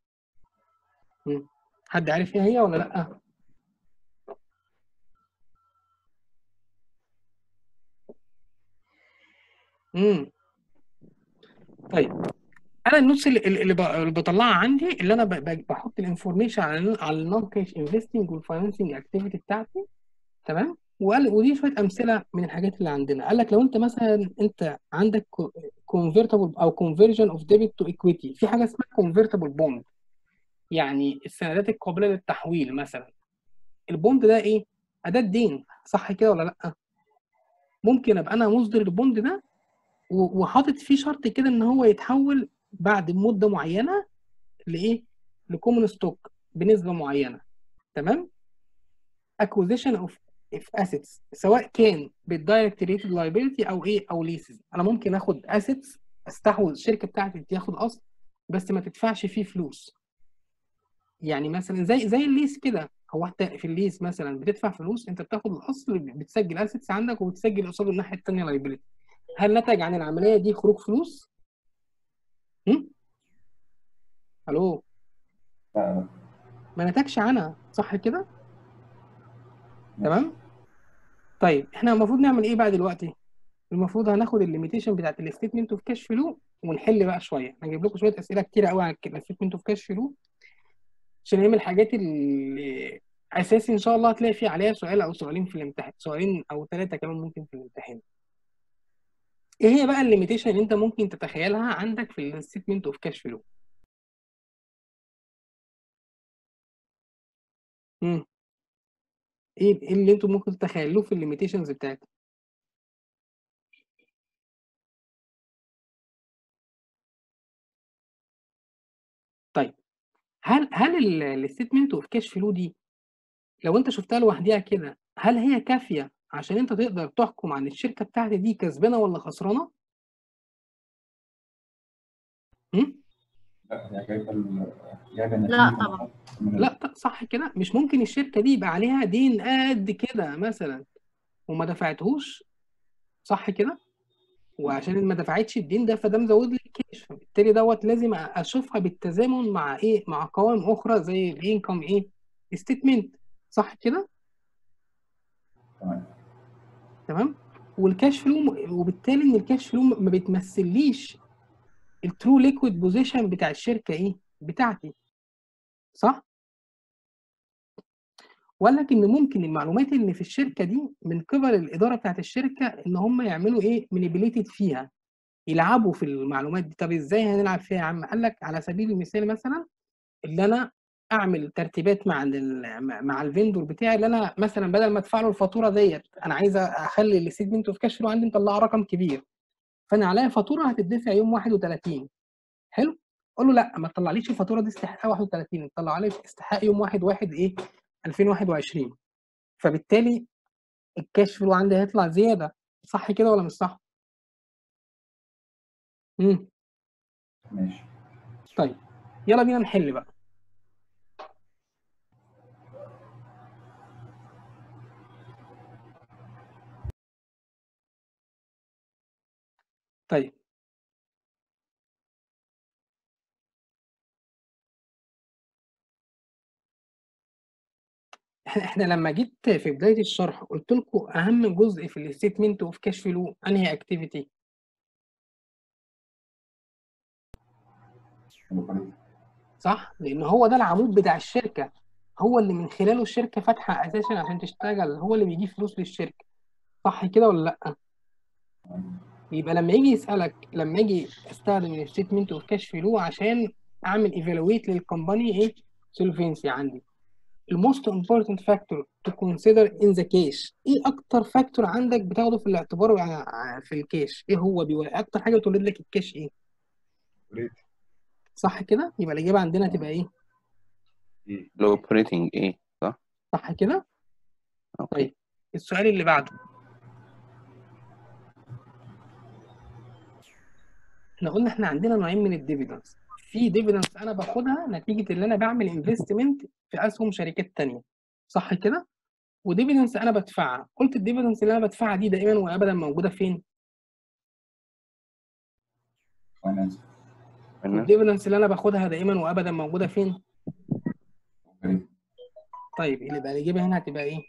حد عارف ايه هي ولا لا امم طيب انا النوتس اللي, اللي ب- اللي بطلعها عندي اللي انا ب- ب- بحط الانفورميشن على على النون كاش انفستنج والفاينانسنج اكتيفيتي بتاعتي تمام وقال ودي شويه امثله من الحاجات اللي عندنا قال لك لو انت مثلا انت عندك كونفرتبل او كونفرجن اوف ديبت تو ايكويتي في حاجه اسمها كونفرتبل بوند يعني السندات القابله للتحويل مثلا البوند ده ايه اداه دين صح كده ولا لا ممكن ابقى انا مصدر البوند ده و- وحاطط فيه شرط كده ان هو يتحول بعد مده معينه لايه لكومن ستوك بنسبه معينه تمام acquisition of of assets سواء كان بالدايركت ريتد liability او ايه او leases انا ممكن اخد assets استحوذ الشركه بتاعتي تاخد اصل بس ما تدفعش فيه فلوس يعني مثلا زي زي الليس كده هو انت في الليس مثلا بتدفع فلوس انت بتاخد الاصل بتسجل اسيتس عندك وبتسجل قصاده الناحيه الثانيه لايبيلتي هل نتج عن العمليه دي خروج فلوس؟ هم؟ الو لا ما نتجش عنها صح كده؟ تمام؟ طيب احنا المفروض نعمل ايه بقى دلوقتي؟ المفروض هناخد الليميتيشن بتاعت الستيتمنت اوف كاش فلو ونحل بقى شويه انا جايب لكم شويه اسئله كتيره قوي على الستيتمنت اوف كاش فلو عشان هي من الحاجات اللي اساسي ان شاء الله هتلاقي فيه عليها سؤال او سؤالين في الامتحان سؤالين او ثلاثه كمان ممكن في الامتحان ايه هي بقى الليميتيشن اللي انت ممكن تتخيلها عندك في الستيتمنت اوف كاش فلو امم ايه إيه اللي انتم ممكن تتخيلوه في الليميتيشنز بتاعتك طيب هل هل الستيتمنت اوف كاش فلو دي لو انت شفتها لوحديها كده هل هي كافيه عشان انت تقدر تحكم عن الشركه بتاعتي دي كسبانه ولا خسرانه؟ هم؟ لا هي جايبه ال- جايبه ان لا في طبعا. من لا ط- صح كده مش ممكن الشركة دي يبقى عليها دين قد كده مثلا وما دفعتهوش صح كده وعشان ما دفعتش الدين ده فده مزود لي الكاش فبالتالي دوت لازم اشوفها بالتزامن مع ايه مع قوائم اخرى زي الانكم ايه ستيتمنت صح كده تمام تمام والكاش فلو وبالتالي ان الكاش فلو ما بتمثليش الترو ليكويد بوزيشن بتاع الشركه ايه بتاعتي صح ولكن ممكن المعلومات اللي في الشركه دي من قبل الاداره بتاعت الشركه ان هم يعملوا ايه مانيبيليتد فيها يلعبوا في المعلومات دي طب ازاي هنلعب فيها يا عم قال لك على سبيل المثال مثلا اللي انا اعمل ترتيبات مع ال مع الفيندور بتاعي اللي انا مثلا بدل ما ادفع له الفاتوره ديت انا عايز اخلي الستمنت اوف كاش فلو عندي مطلعه رقم كبير فانا عليا فاتوره هتدفع يوم 31 حلو اقول له لا ما تطلعليش الفاتوره دي استحقاق 31 طلع لي استحقاق يوم 1 1 ايه 2021 فبالتالي الكاش فلو عندي هيطلع زياده صح كده ولا مش صح؟ امم ماشي طيب يلا بينا نحل بقى طيب احنا احنا لما جيت في بدايه الشرح قلت لكم اهم جزء في الستيتمنت اوف كاش فلو انهي اكتيفيتي الأوبريتنج. صح لان هو ده العمود بتاع الشركه هو اللي من خلاله الشركه فاتحه اساسا عشان تشتغل هو اللي بيجيب فلوس للشركه صح كده ولا لا يبقى لما يجي يسالك لما اجي استخدم الستيتمنت اوف كاش فلو عشان اعمل ايفالويت للكومباني ايه سولفنسي عندي الموست امبورتنت فاكتور تو كونسيدر ان ذا كاش ايه اكتر فاكتور عندك بتاخده في الاعتبار يعني في الكاش ايه هو بيقول اكتر حاجه بتولد لك الكاش ايه ريت صح كده يبقى الاجابه عندنا تبقى ايه ايه الاوبريتنج ايه صح صح كده اوكي طيب السؤال اللي بعده احنا قلنا احنا عندنا نوعين من الديفيدنس في ديفيدنس انا باخدها نتيجه ان انا بعمل انفستمنت في اسهم شركات تانية صح كده وديفيدنس انا بدفعها قلت الديفيدنس اللي انا بدفعها دي دائما وابدا موجوده فين فاينانس والديفيدنس اللي انا باخدها دائما وابدا موجوده فين اوبريتنج طيب اللي بقى الاجابه هنا هتبقى ايه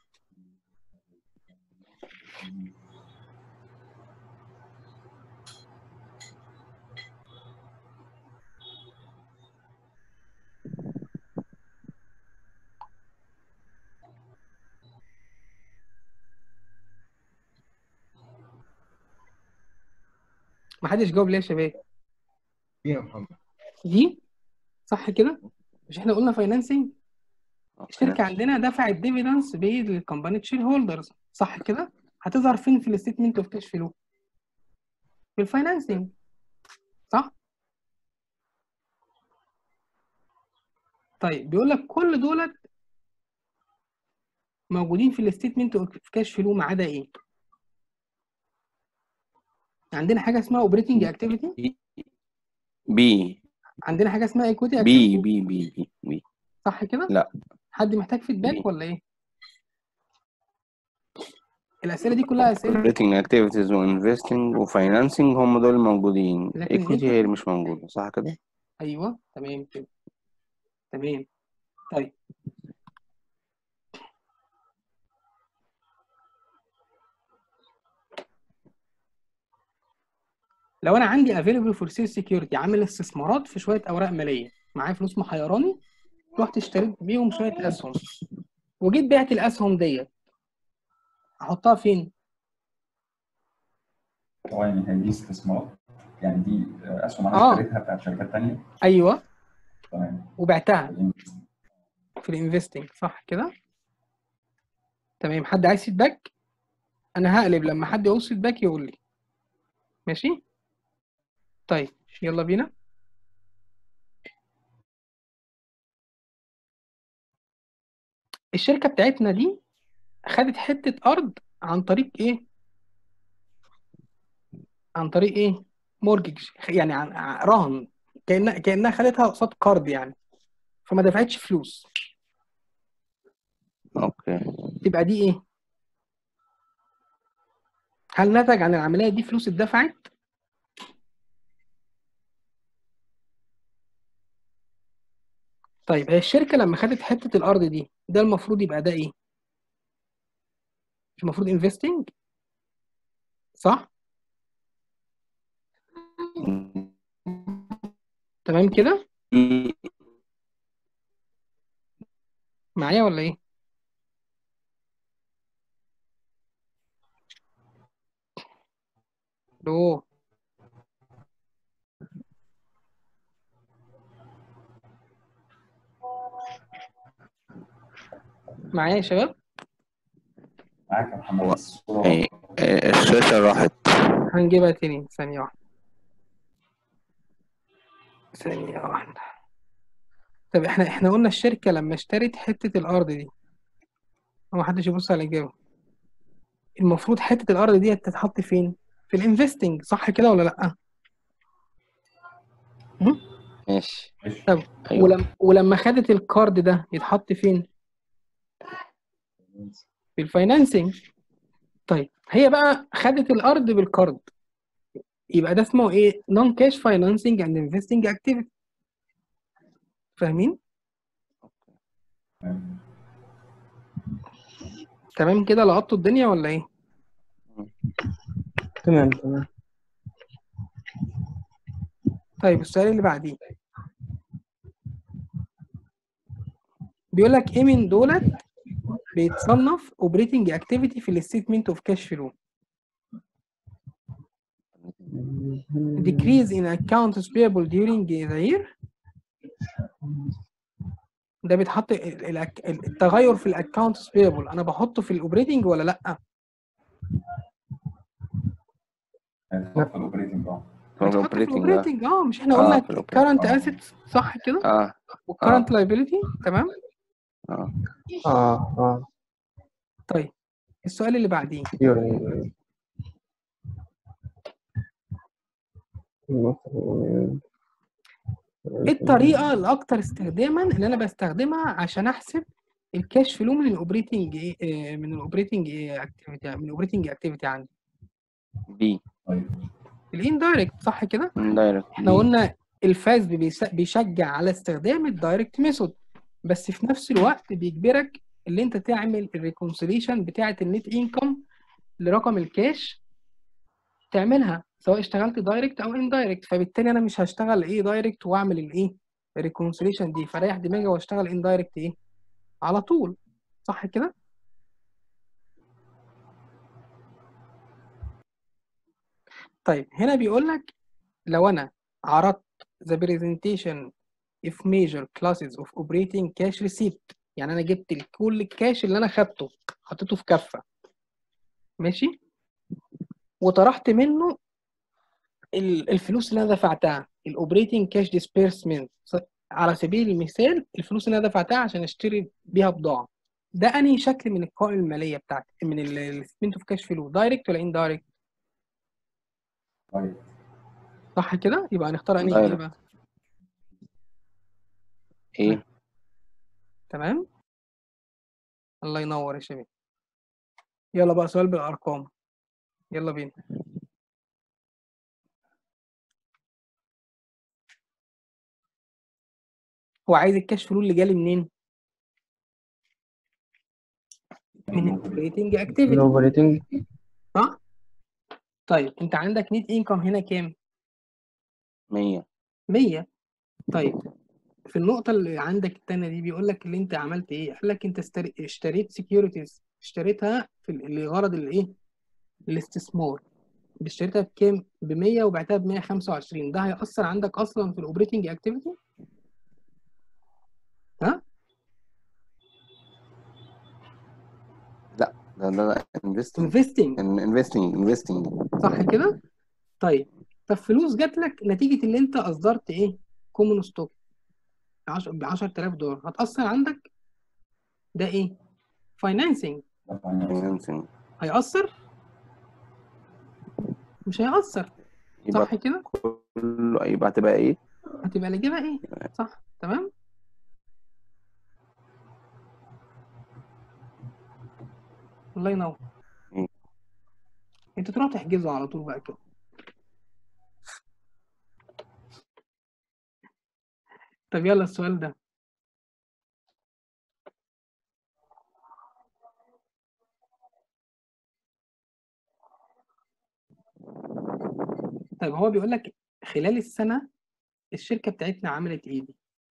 محدش جاوب ليه يا شباب ايه يا محمد دي صح كده مش احنا قلنا فاينانسنج الشركه عندنا دفعت ديفيدنس للكومباني شير هولدرز صح كده هتظهر فين في الستيتمنت اوف كاش فلو في الفاينانسنج صح طيب بيقول لك كل دولت موجودين في الستيتمنت اوف كاش فلو ما عدا ايه عندنا حاجه اسمها اوبريتنج اكتيفيتي بي عندنا حاجه اسمها ايكويتي بي اكتيفيتي بي بي بي بي صح كده لا. حد محتاج بي. فيدباك ولا ايه الاسئله دي كلها اسئله operating activities وانفستنج وفاينانسنج هم دول الموجودين لكن ايكويتي equity- هي اللي مش موجودة صح كده؟ ايوه تمام كده تمام طيب لو انا عندي available for sale security عامل استثمارات في شويه اوراق ماليه معايا فلوس محيراني رحت اشتريت بيهم شويه اسهم وجيت بعت الاسهم ديت احطها فين ثواني هي دي استثمار يعني دي اسهم انا آه. اشتريتها بتاعت شركات تانية ايوه تمام وبعتها في الانفستنج صح كده تمام حد عايز فيدباك انا هقلب لما حد يعوز فيدباك يقول لي ماشي طيب يلا بينا الشركة بتاعتنا دي خدت حتة أرض عن طريق إيه؟ عن طريق إيه؟ مورجج يعني عن عن- رهن كانها كانها خدتها قصاد قرض يعني فما دفعتش فلوس اوكي تبقى دي ايه هل نتج عن العمليه دي فلوس اتدفعت طيب هي الشركه لما خدت حته الارض دي ده المفروض يبقى ده ايه مش المفروض انفستنج صح تمام كده معايا ولا ايه الو معايا يا شباب معاك يا محمد بس الصورة إيه، إيه، الشاشة راحت هنجيبها تاني ثانية واحدة ثانية واحدة طب احنا احنا قلنا الشركة لما اشترت حتة الأرض دي هو محدش يبص على الإجابة المفروض حتة الأرض دي تتحط فين؟ في الانفستنج صح كده ولا لأ؟ ماشي ماشي طب ايوه ولما ولما خدت الكارد ده يتحط فين؟ في الفاينانسنج طيب هي بقى خدت الأرض بالكارد يبقى ده اسمه ايه؟ نون كاش فاينانسنج اند انفستنج اكتيفيتي فاهمين؟ تمام كده لقطتوا الدنيا ولا ايه؟ تمام تمام طيب السؤال اللي بعديه بيقول لك ايه من دولت بيتصنف اوبريتنج اكتيفيتي في الستيتمنت اوف كاش فلو decrease in accounts payable during the year ده بيتحط ال- ال- التغير في الاكونتس بيبل انا بحطه في الاوبريتنج ولا لا هيتحط في الاوبريتنج اه بيتحط في الاوبريتنج ده الاوبريتنج اه مش احنا آه، قلنا في الoperating. current آه. assets صح كده اه والcurrent liability تمام اه اه اه طيب السؤال اللي بعديه ايوه أيوة. المفروض- ايه الطريقه الاكثر استخداما اللي انا بستخدمها عشان احسب الكاش فلو من الاوبريتنج ايه آه، من الاوبريتنج اكتيفيتي من الاوبريتنج اكتيفيتي عندي بي طيب الاندايركت صح كده دايركت احنا قلنا الفاز بيس- بيشجع على استخدام الدايركت ميثود بس في نفس الوقت بيجبرك اللي انت تعمل الريكونسيليشن بتاعه النت انكم لرقم الكاش تعملها سواء اشتغلت دايركت او اندايركت فبالتالي انا مش هشتغل ايه دايركت واعمل الايه الريكونسيليشن دي فريح دماغي واشتغل اندايركت ايه على طول صح كده طيب هنا بيقول لك لو انا عرضت the presentation of major classes of operating cash receipt يعني انا جبت ال- كل الكاش اللي انا خدته حطيته في كفة ماشي وطرحت منه ال- الفلوس اللي انا دفعتها الاوبريتنج كاش ديسبيرسمنت على سبيل المثال الفلوس اللي انا دفعتها عشان اشتري بيها بضاعة ده انهي شكل من القوائم المالية بتاعتي من الستمنت اوف كاش فلو دايركت ولا اندايركت طيب صح كده يبقى هنختار انهي Direct. اجابة ايه تمام الله ينور يا شباب يلا بقى سؤال بالارقام يلا بينا هو عايز الكاش فلو اللي جالي منين من الاوبريتنج اكتيفيتي الاوبريتنج صح طيب انت عندك نيت انكم هنا كام 100 100 طيب في النقطة اللي عندك التانية دي بيقول لك اللي انت عملت ايه؟ قال لك انت استر- اشتريت سكيورتيز اشتريتها في ال- لغرض الايه؟ الاستثمار اشتريتها بكام؟ ب 100 وبعتها ب 125 ده هيأثر عندك اصلا في الاوبريتنج اكتيفيتي؟ ها؟ ده ده انفستنج انفستنج انفستنج انفستنج صح كده؟ طيب طب فلوس جات لك نتيجة اللي انت اصدرت ايه؟ كومون ستوك ب 10000 دولار هتأثر عندك؟ ده ايه؟ فاينانسنج ده فاينانس. فاينانسنج هيأثر؟ مش هيأثر يبقى صح كده؟ كله يبقى هتبقى ايه هتبقى الإجابة إيه؟ صح تمام؟ الله ينور مم. انتوا تروحوا تحجزوا على طول بقى كده طب يلا السؤال ده طيب هو بيقول لك خلال السنة الشركة بتاعتنا عملت ايه دي؟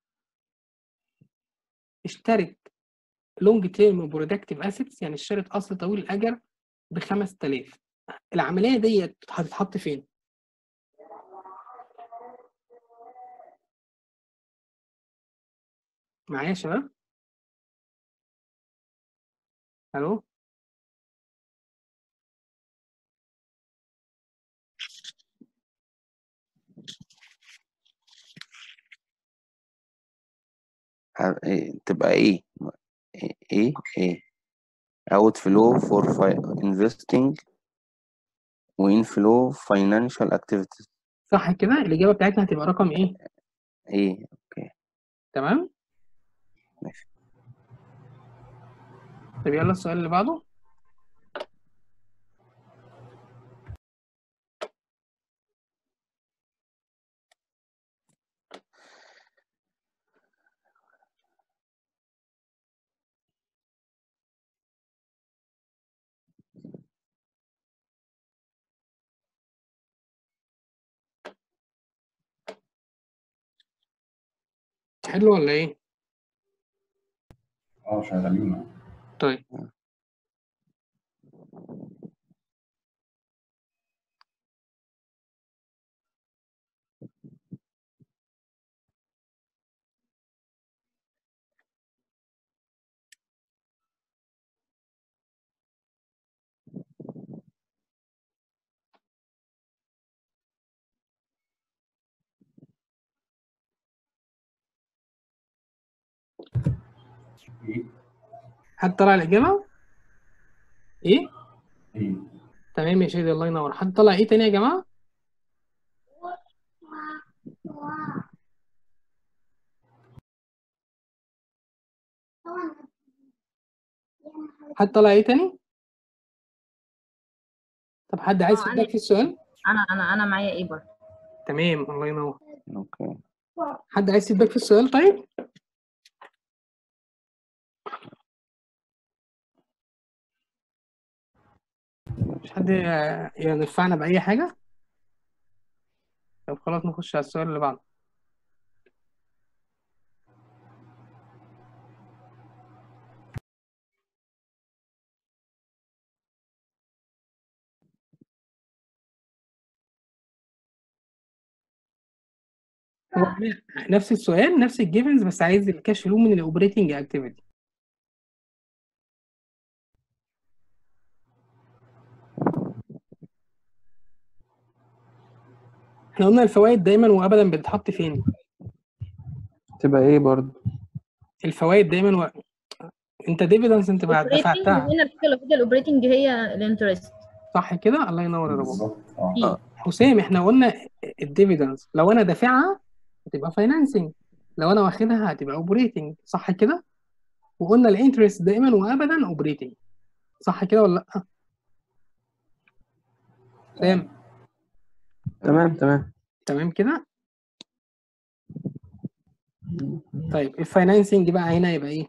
اشترت لونج تيرم برودكتيف اسيتس يعني اشترت اصل طويل الاجل ب 5000 العملية ديت هتتحط فين؟ معايا يا شباب؟ الو ه- إيه، تبقى ايه ايه ايه ايه outflow for fi- investing وinflow financial activities صح كده الإجابة بتاعتنا هتبقى رقم ايه؟ ايه اوكي تمام؟ ماشي طب يلا السؤال اللي بعده حلو ولا ايه؟ اه شغالين طيب ايه حد طلع الإجابة؟ ايه؟ ايه تمام يا شادي الله ينور حد طلع ايه تاني يا جماعة؟ حد طلع ايه تاني؟ طب حد عايز اه انا فيدباك في السؤال؟ انا انا انا معايا ايه برضه تمام الله ينور اوكي حد عايز فيدباك في السؤال طيب؟ مش حد ي- ينفعنا بأي حاجة؟ طب خلاص نخش على السؤال اللي بعده هو أنا نفس السؤال نفس الجيفنز بس عايز الكاش فلو من الاوبريتنج اكتيفيتي احنا قلنا الفوائد دايما وابدا بتتحط فين تبقى ايه برضو الفوائد دايما و... انت ديفيدنس انت بعد الاوبريتنج دفعتها هنا الفكره الوحيده الاوبريتنج هي الانترست صح كده الله ينور يا رب بالظبط اه فيه حسام احنا قلنا الديفيدنس لو انا دافعها هتبقى فاينانسنج لو انا واخدها هتبقى اوبريتنج صح كده وقلنا الانترست دايما وابدا اوبريتنج صح كده ولا لا تمام تمام تمام تمام كده طيب الفاينانسنج بقى هنا يبقى ايه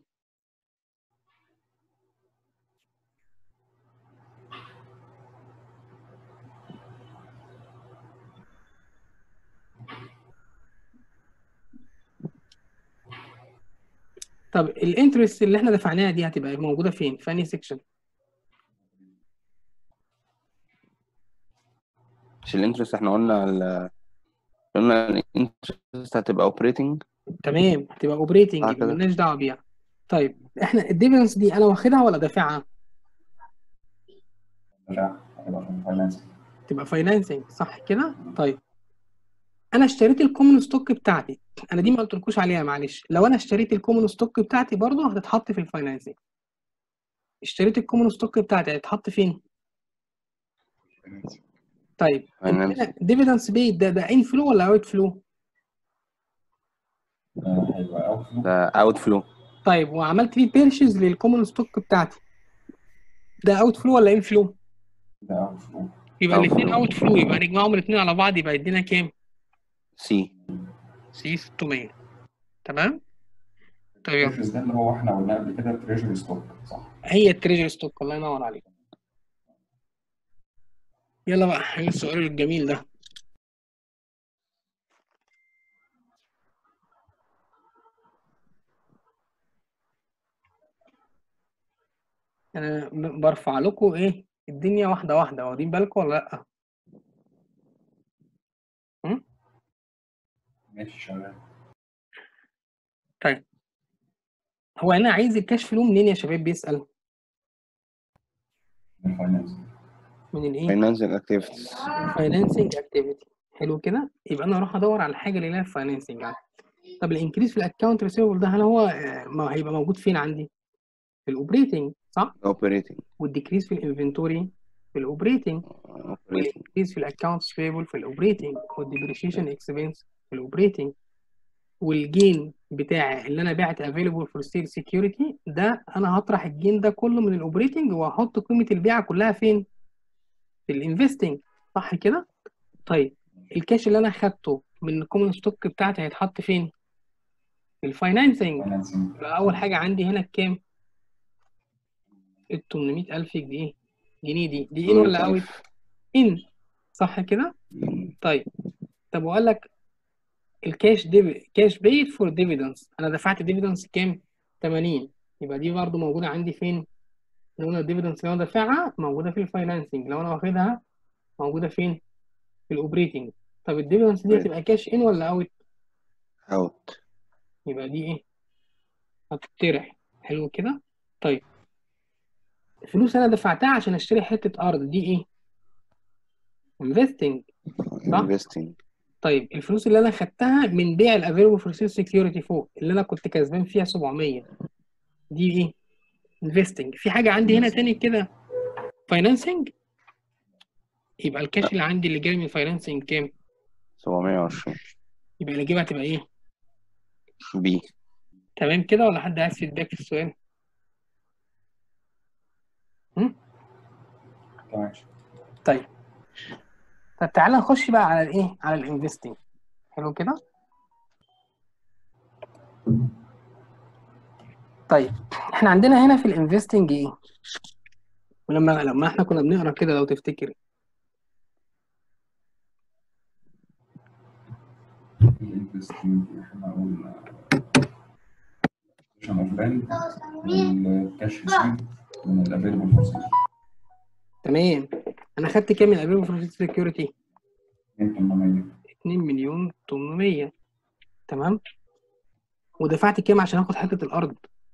طب الانترست اللي احنا دفعناها دي هتبقى موجوده فين في انهي سيكشن مش الانترست احنا قلنا ال قلنا الانترست هتبقى اوبريتنج تمام هتبقى اوبريتنج آه يبقى كده. مالناش دعوه بيها طيب احنا الديفيدنس دي انا واخدها ولا دافعها رجع هيبقى في الفاينانس تبقى فاينانسنج صح كده طيب انا اشتريت الكومون ستوك بتاعتي انا دي ما قلتلكوش عليها معلش لو انا اشتريت الكومون ستوك بتاعتي برضه هتتحط في الفاينانسنج اشتريت الكومون ستوك بتاعتي هتتحط فين فاينانس طيب Finance. ديفيدنس بيد ده ده ان فلو ولا اوت فلو آه، هيبقى اوت فلو ده اوت فلو طيب وعملت فيه بيرشيز للكومن ستوك بتاعتي ده اوت فلو ولا ان فلو ده اوت فلو يبقى Outflow. الاثنين اوت فلو يبقى نجمعهم الاثنين على بعض يبقى يدينا كام سي سي 600 تمام طيب يلا البيرشيز ده اللي هو احنا قلنا قبل كده تريجري ستوك صح؟ هي التريجر ستوك الله ينور عليك يلا بقى حل السؤال الجميل ده انا ب- برفع لكم ايه الدنيا واحده واحده واخدين بالكم ولا لا ماشي شغال هو انا عايز الكاش فلو منين يا شباب بيسأل من الفاينانس من الايه فاينانسنج اكتيفيتيز فاينانسنج اكتيفيتي حلو كده يبقى انا اروح ادور على الحاجه اللي لها فاينانسنج طب الانكريز في الاكونت ريسيفبل ده هل هو آه، ما هيبقى موجود فين عندي في الاوبريتنج صح اوبريتنج والديكريز في الانفنتوري في الاوبريتنج اوبريتنج والانكريز في الاكونتس بيبل في الاوبريتنج والديبريشيشن اكسبنس في الاوبريتنج والجين بتاعي اللي انا بعت افيلبل فور ستيل سكيورتي ده انا هطرح الجين ده كله من الاوبريتنج وهحط قيمه البيعه كلها فين في الانفستنج صح كده طيب الكاش اللي انا خدته من الكومن ستوك بتاعتي هيتحط فين في الفاينانسنج فاينانسنج يبقى اول حاجه عندي هنا الكام ال 800000 جنيه جنيه دي دي ان ولا اوت ان صح كده طيب طب وقال لك الكاش ديف كاش بيد فور ديفيدنس انا دفعت ديفيدنس كام 80 يبقى دي برضو موجوده عندي فين لو انا الديفيدنس اللي انا دافعها موجوده في الفاينانسنج لو انا واخدها موجوده فين في الاوبريتنج طب الديفيدنس دي هتبقى كاش ان ولا اوت اوت يبقى دي ايه هتطرح حلو كده طيب الفلوس انا دفعتها عشان اشتري حته ارض دي ايه انفستنج انفستنج طيب الفلوس اللي انا خدتها من بيع الافيلبل فور سيل سكيورتي فوق اللي انا كنت كسبان فيها 700 دي ايه انفستنج في حاجه عندي هنا تاني كده فاينانسنج يبقى الكاش اللي عندي اللي جاي من فاينانسنج كام 720 يبقى الاجابه هتبقى ايه بي تمام كده ولا حد عايز فيدباك في السؤال تمام طيب طب تعالى نخش بقى على الايه على الانفستنج حلو كده طيب احنا عندنا هنا في الانفستنج ايه ولما لما احنا كنا بنقرا كده لو تفتكر الانفستنج احنا قلنا عشان اوفلاين والكاش ريسيف من الافيلبل فور سيل تمام انا خدت كام من الافيلبل فور سكيورتي 800 2 مليون 800 تمام ودفعت كام عشان اخد حته الارض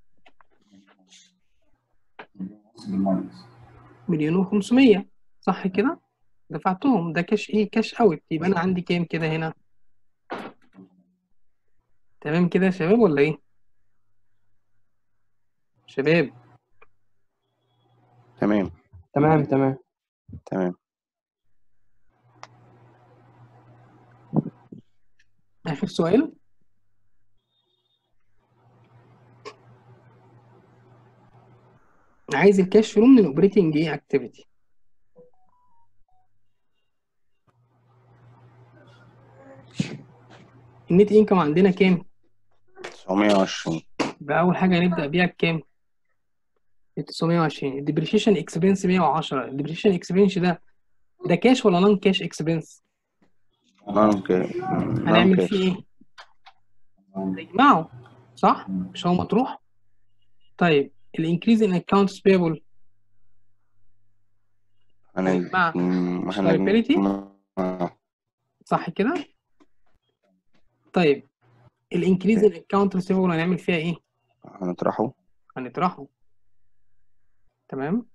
بالماينس مليون و500 صح كده دفعتهم ده كاش ايه كاش اوت يبقى انا عندي كام كده هنا تمام كده يا شباب ولا ايه شباب تمام تمام تمام تمام اخر سؤال عايز الكاش فلو من الاوبريتنج ايه اكتيفيتي النت انكم عندنا كام 920 يبقى اول حاجه هنبدا بيها بكام 920 الديبريشيشن اكسبنس 110 الديبريشيشن اكسبنس ده ده كاش ولا نون كاش اكسبنس نون كاش هنعمل فيه ايه نجمعه صح مش هو مطروح طيب الانكريز ان اكونتس بيبل مع liability؟ صح كده طيب الانكريز ان اكونت ريسيفبل هنعمل فيها ايه هنطرحه هنطرحه تمام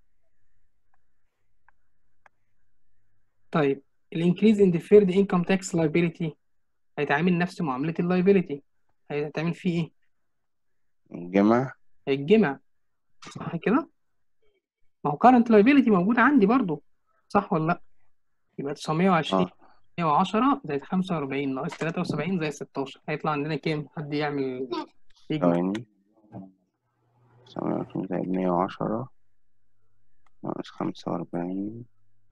طيب الانكريز ان ديفيرد انكم تاكس لايبيليتي هيتعامل نفس معامله اللايبيليتي هيتعمل فيه ايه الجمع هيتجمع صح كده ما هو current liability موجود عندي برضو صح ولا لا يبقى 920 اه 110 زائد 45 ناقص 73 زائد 16 هيطلع عندنا كام؟ حد يعمل يجي ثواني تسعمية وعشرين زائد مية وعشرة ناقص خمسة وأربعين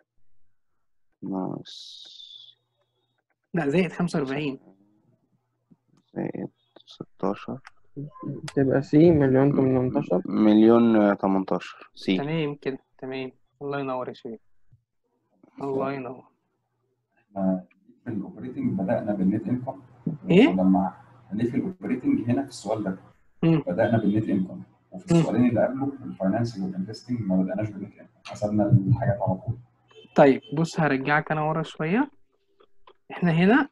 ناقص لا زائد 45 زائد ستاشر تبقى سي مليون تمنتاشر مليون تمنتاشر سي تمام كده تمام الله ينور يا شباب الله ينور احنا في الاوبريتنج بدانا بالنت انكم إيه؟ لما ليه في الاوبريتنج هنا في السؤال ده مم. بدانا بالنت انكم وفي مم. السؤالين اللي قبله الفاينانسنج والانفستنج ما بداناش بالنت انكم حسبنا الحاجات على طول طيب بص هرجعك انا ورا شويه احنا هنا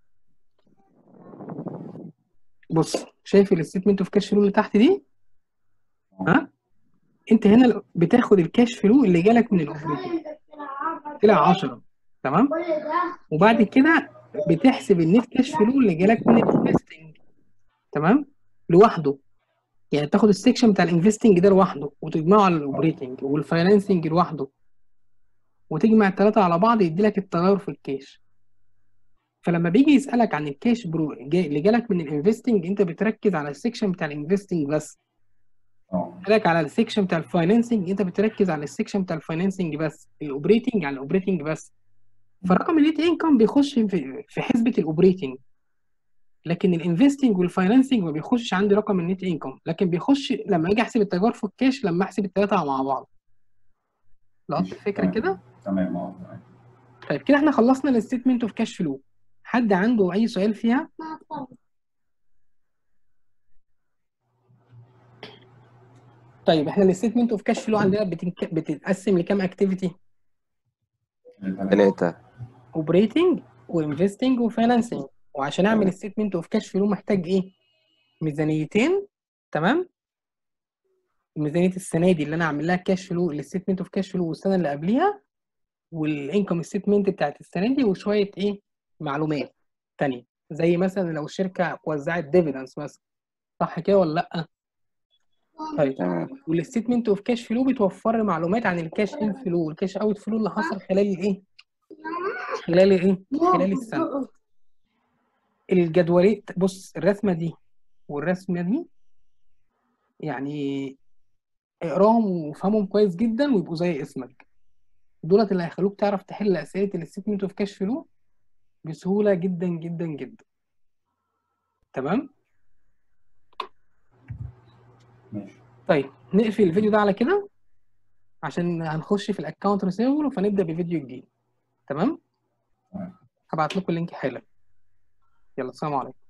بص شايف الستمنت اوف كاش فلو اللي تحت دي ها انت هنا بتاخد الكاش فلو اللي جالك من الاوبريتنج طلع 10 تمام وبعد كده بتحسب النت كاش فلو اللي جالك من الانفستنج تمام لوحده يعني تاخد السكشن بتاع الانفستنج ده لوحده وتجمعه على الاوبريتنج والفاينانسنج لوحده وتجمع الثلاثه على بعض يدي لك التغير في الكاش فلما بيجي يسالك عن الكاش برو جاي اللي جالك من الانفستنج انت بتركز على السكشن بتاع الانفستنج بس اه لك على السكشن بتاع الفاينانسنج انت بتركز على السكشن بتاع الفاينانسنج بس الاوبريتنج على الاوبريتنج بس فرقم النت انكم بيخش في في حسبه الاوبريتنج لكن الانفستنج والفاينانسنج ما بيخشش عندي رقم النت انكم لكن بيخش لما اجي احسب التجار في الكاش لما احسب الثلاثه مع بعض لقطت ماشي، الفكره تمام. كده تمام اه تمام طيب كده احنا خلصنا الستيتمنت اوف كاش فلو حد عنده اي سؤال فيها طيب احنا الستيتمنت اوف كاش فلو عندنا بتنك... بتتقسم لكام اكتيفيتي تلاتة اوبريتنج وانفستنج وفاينانسنج وعشان اعمل ستيتمنت اوف كاش فلو محتاج ايه ميزانيتين تمام ميزانيه السنه دي اللي انا اعمل لها كاش فلو الستيتمنت اوف كاش فلو والسنه اللي قبليها والانكم ستيتمنت بتاعت السنه دي وشويه ايه معلومات تانية زي مثلا لو الشركه وزعت ديفيدنس مثلا صح كده ولا لا طيب تمام والستيتمنت اوف كاش فلو بتوفر لي معلومات عن الكاش ان فلو والكاش اوت فلو اللي حصل خلال الايه خلال الايه خلال السنه الجدولين بص الرسمه دي والرسمه دي يعني اقراهم وافهمهم كويس جدا ويبقوا زي اسمك دولت اللي هيخلوك تعرف تحل اسئله الستيتمنت اوف كاش فلو بسهوله جدا جدا جدا تمام ماشي طيب نقفل الفيديو ده على كده عشان هنخش في الاكونت ريسيفبل فنبدا بفيديو جديد تمام تمام. هبعت لكم اللينك حالا يلا السلام عليكم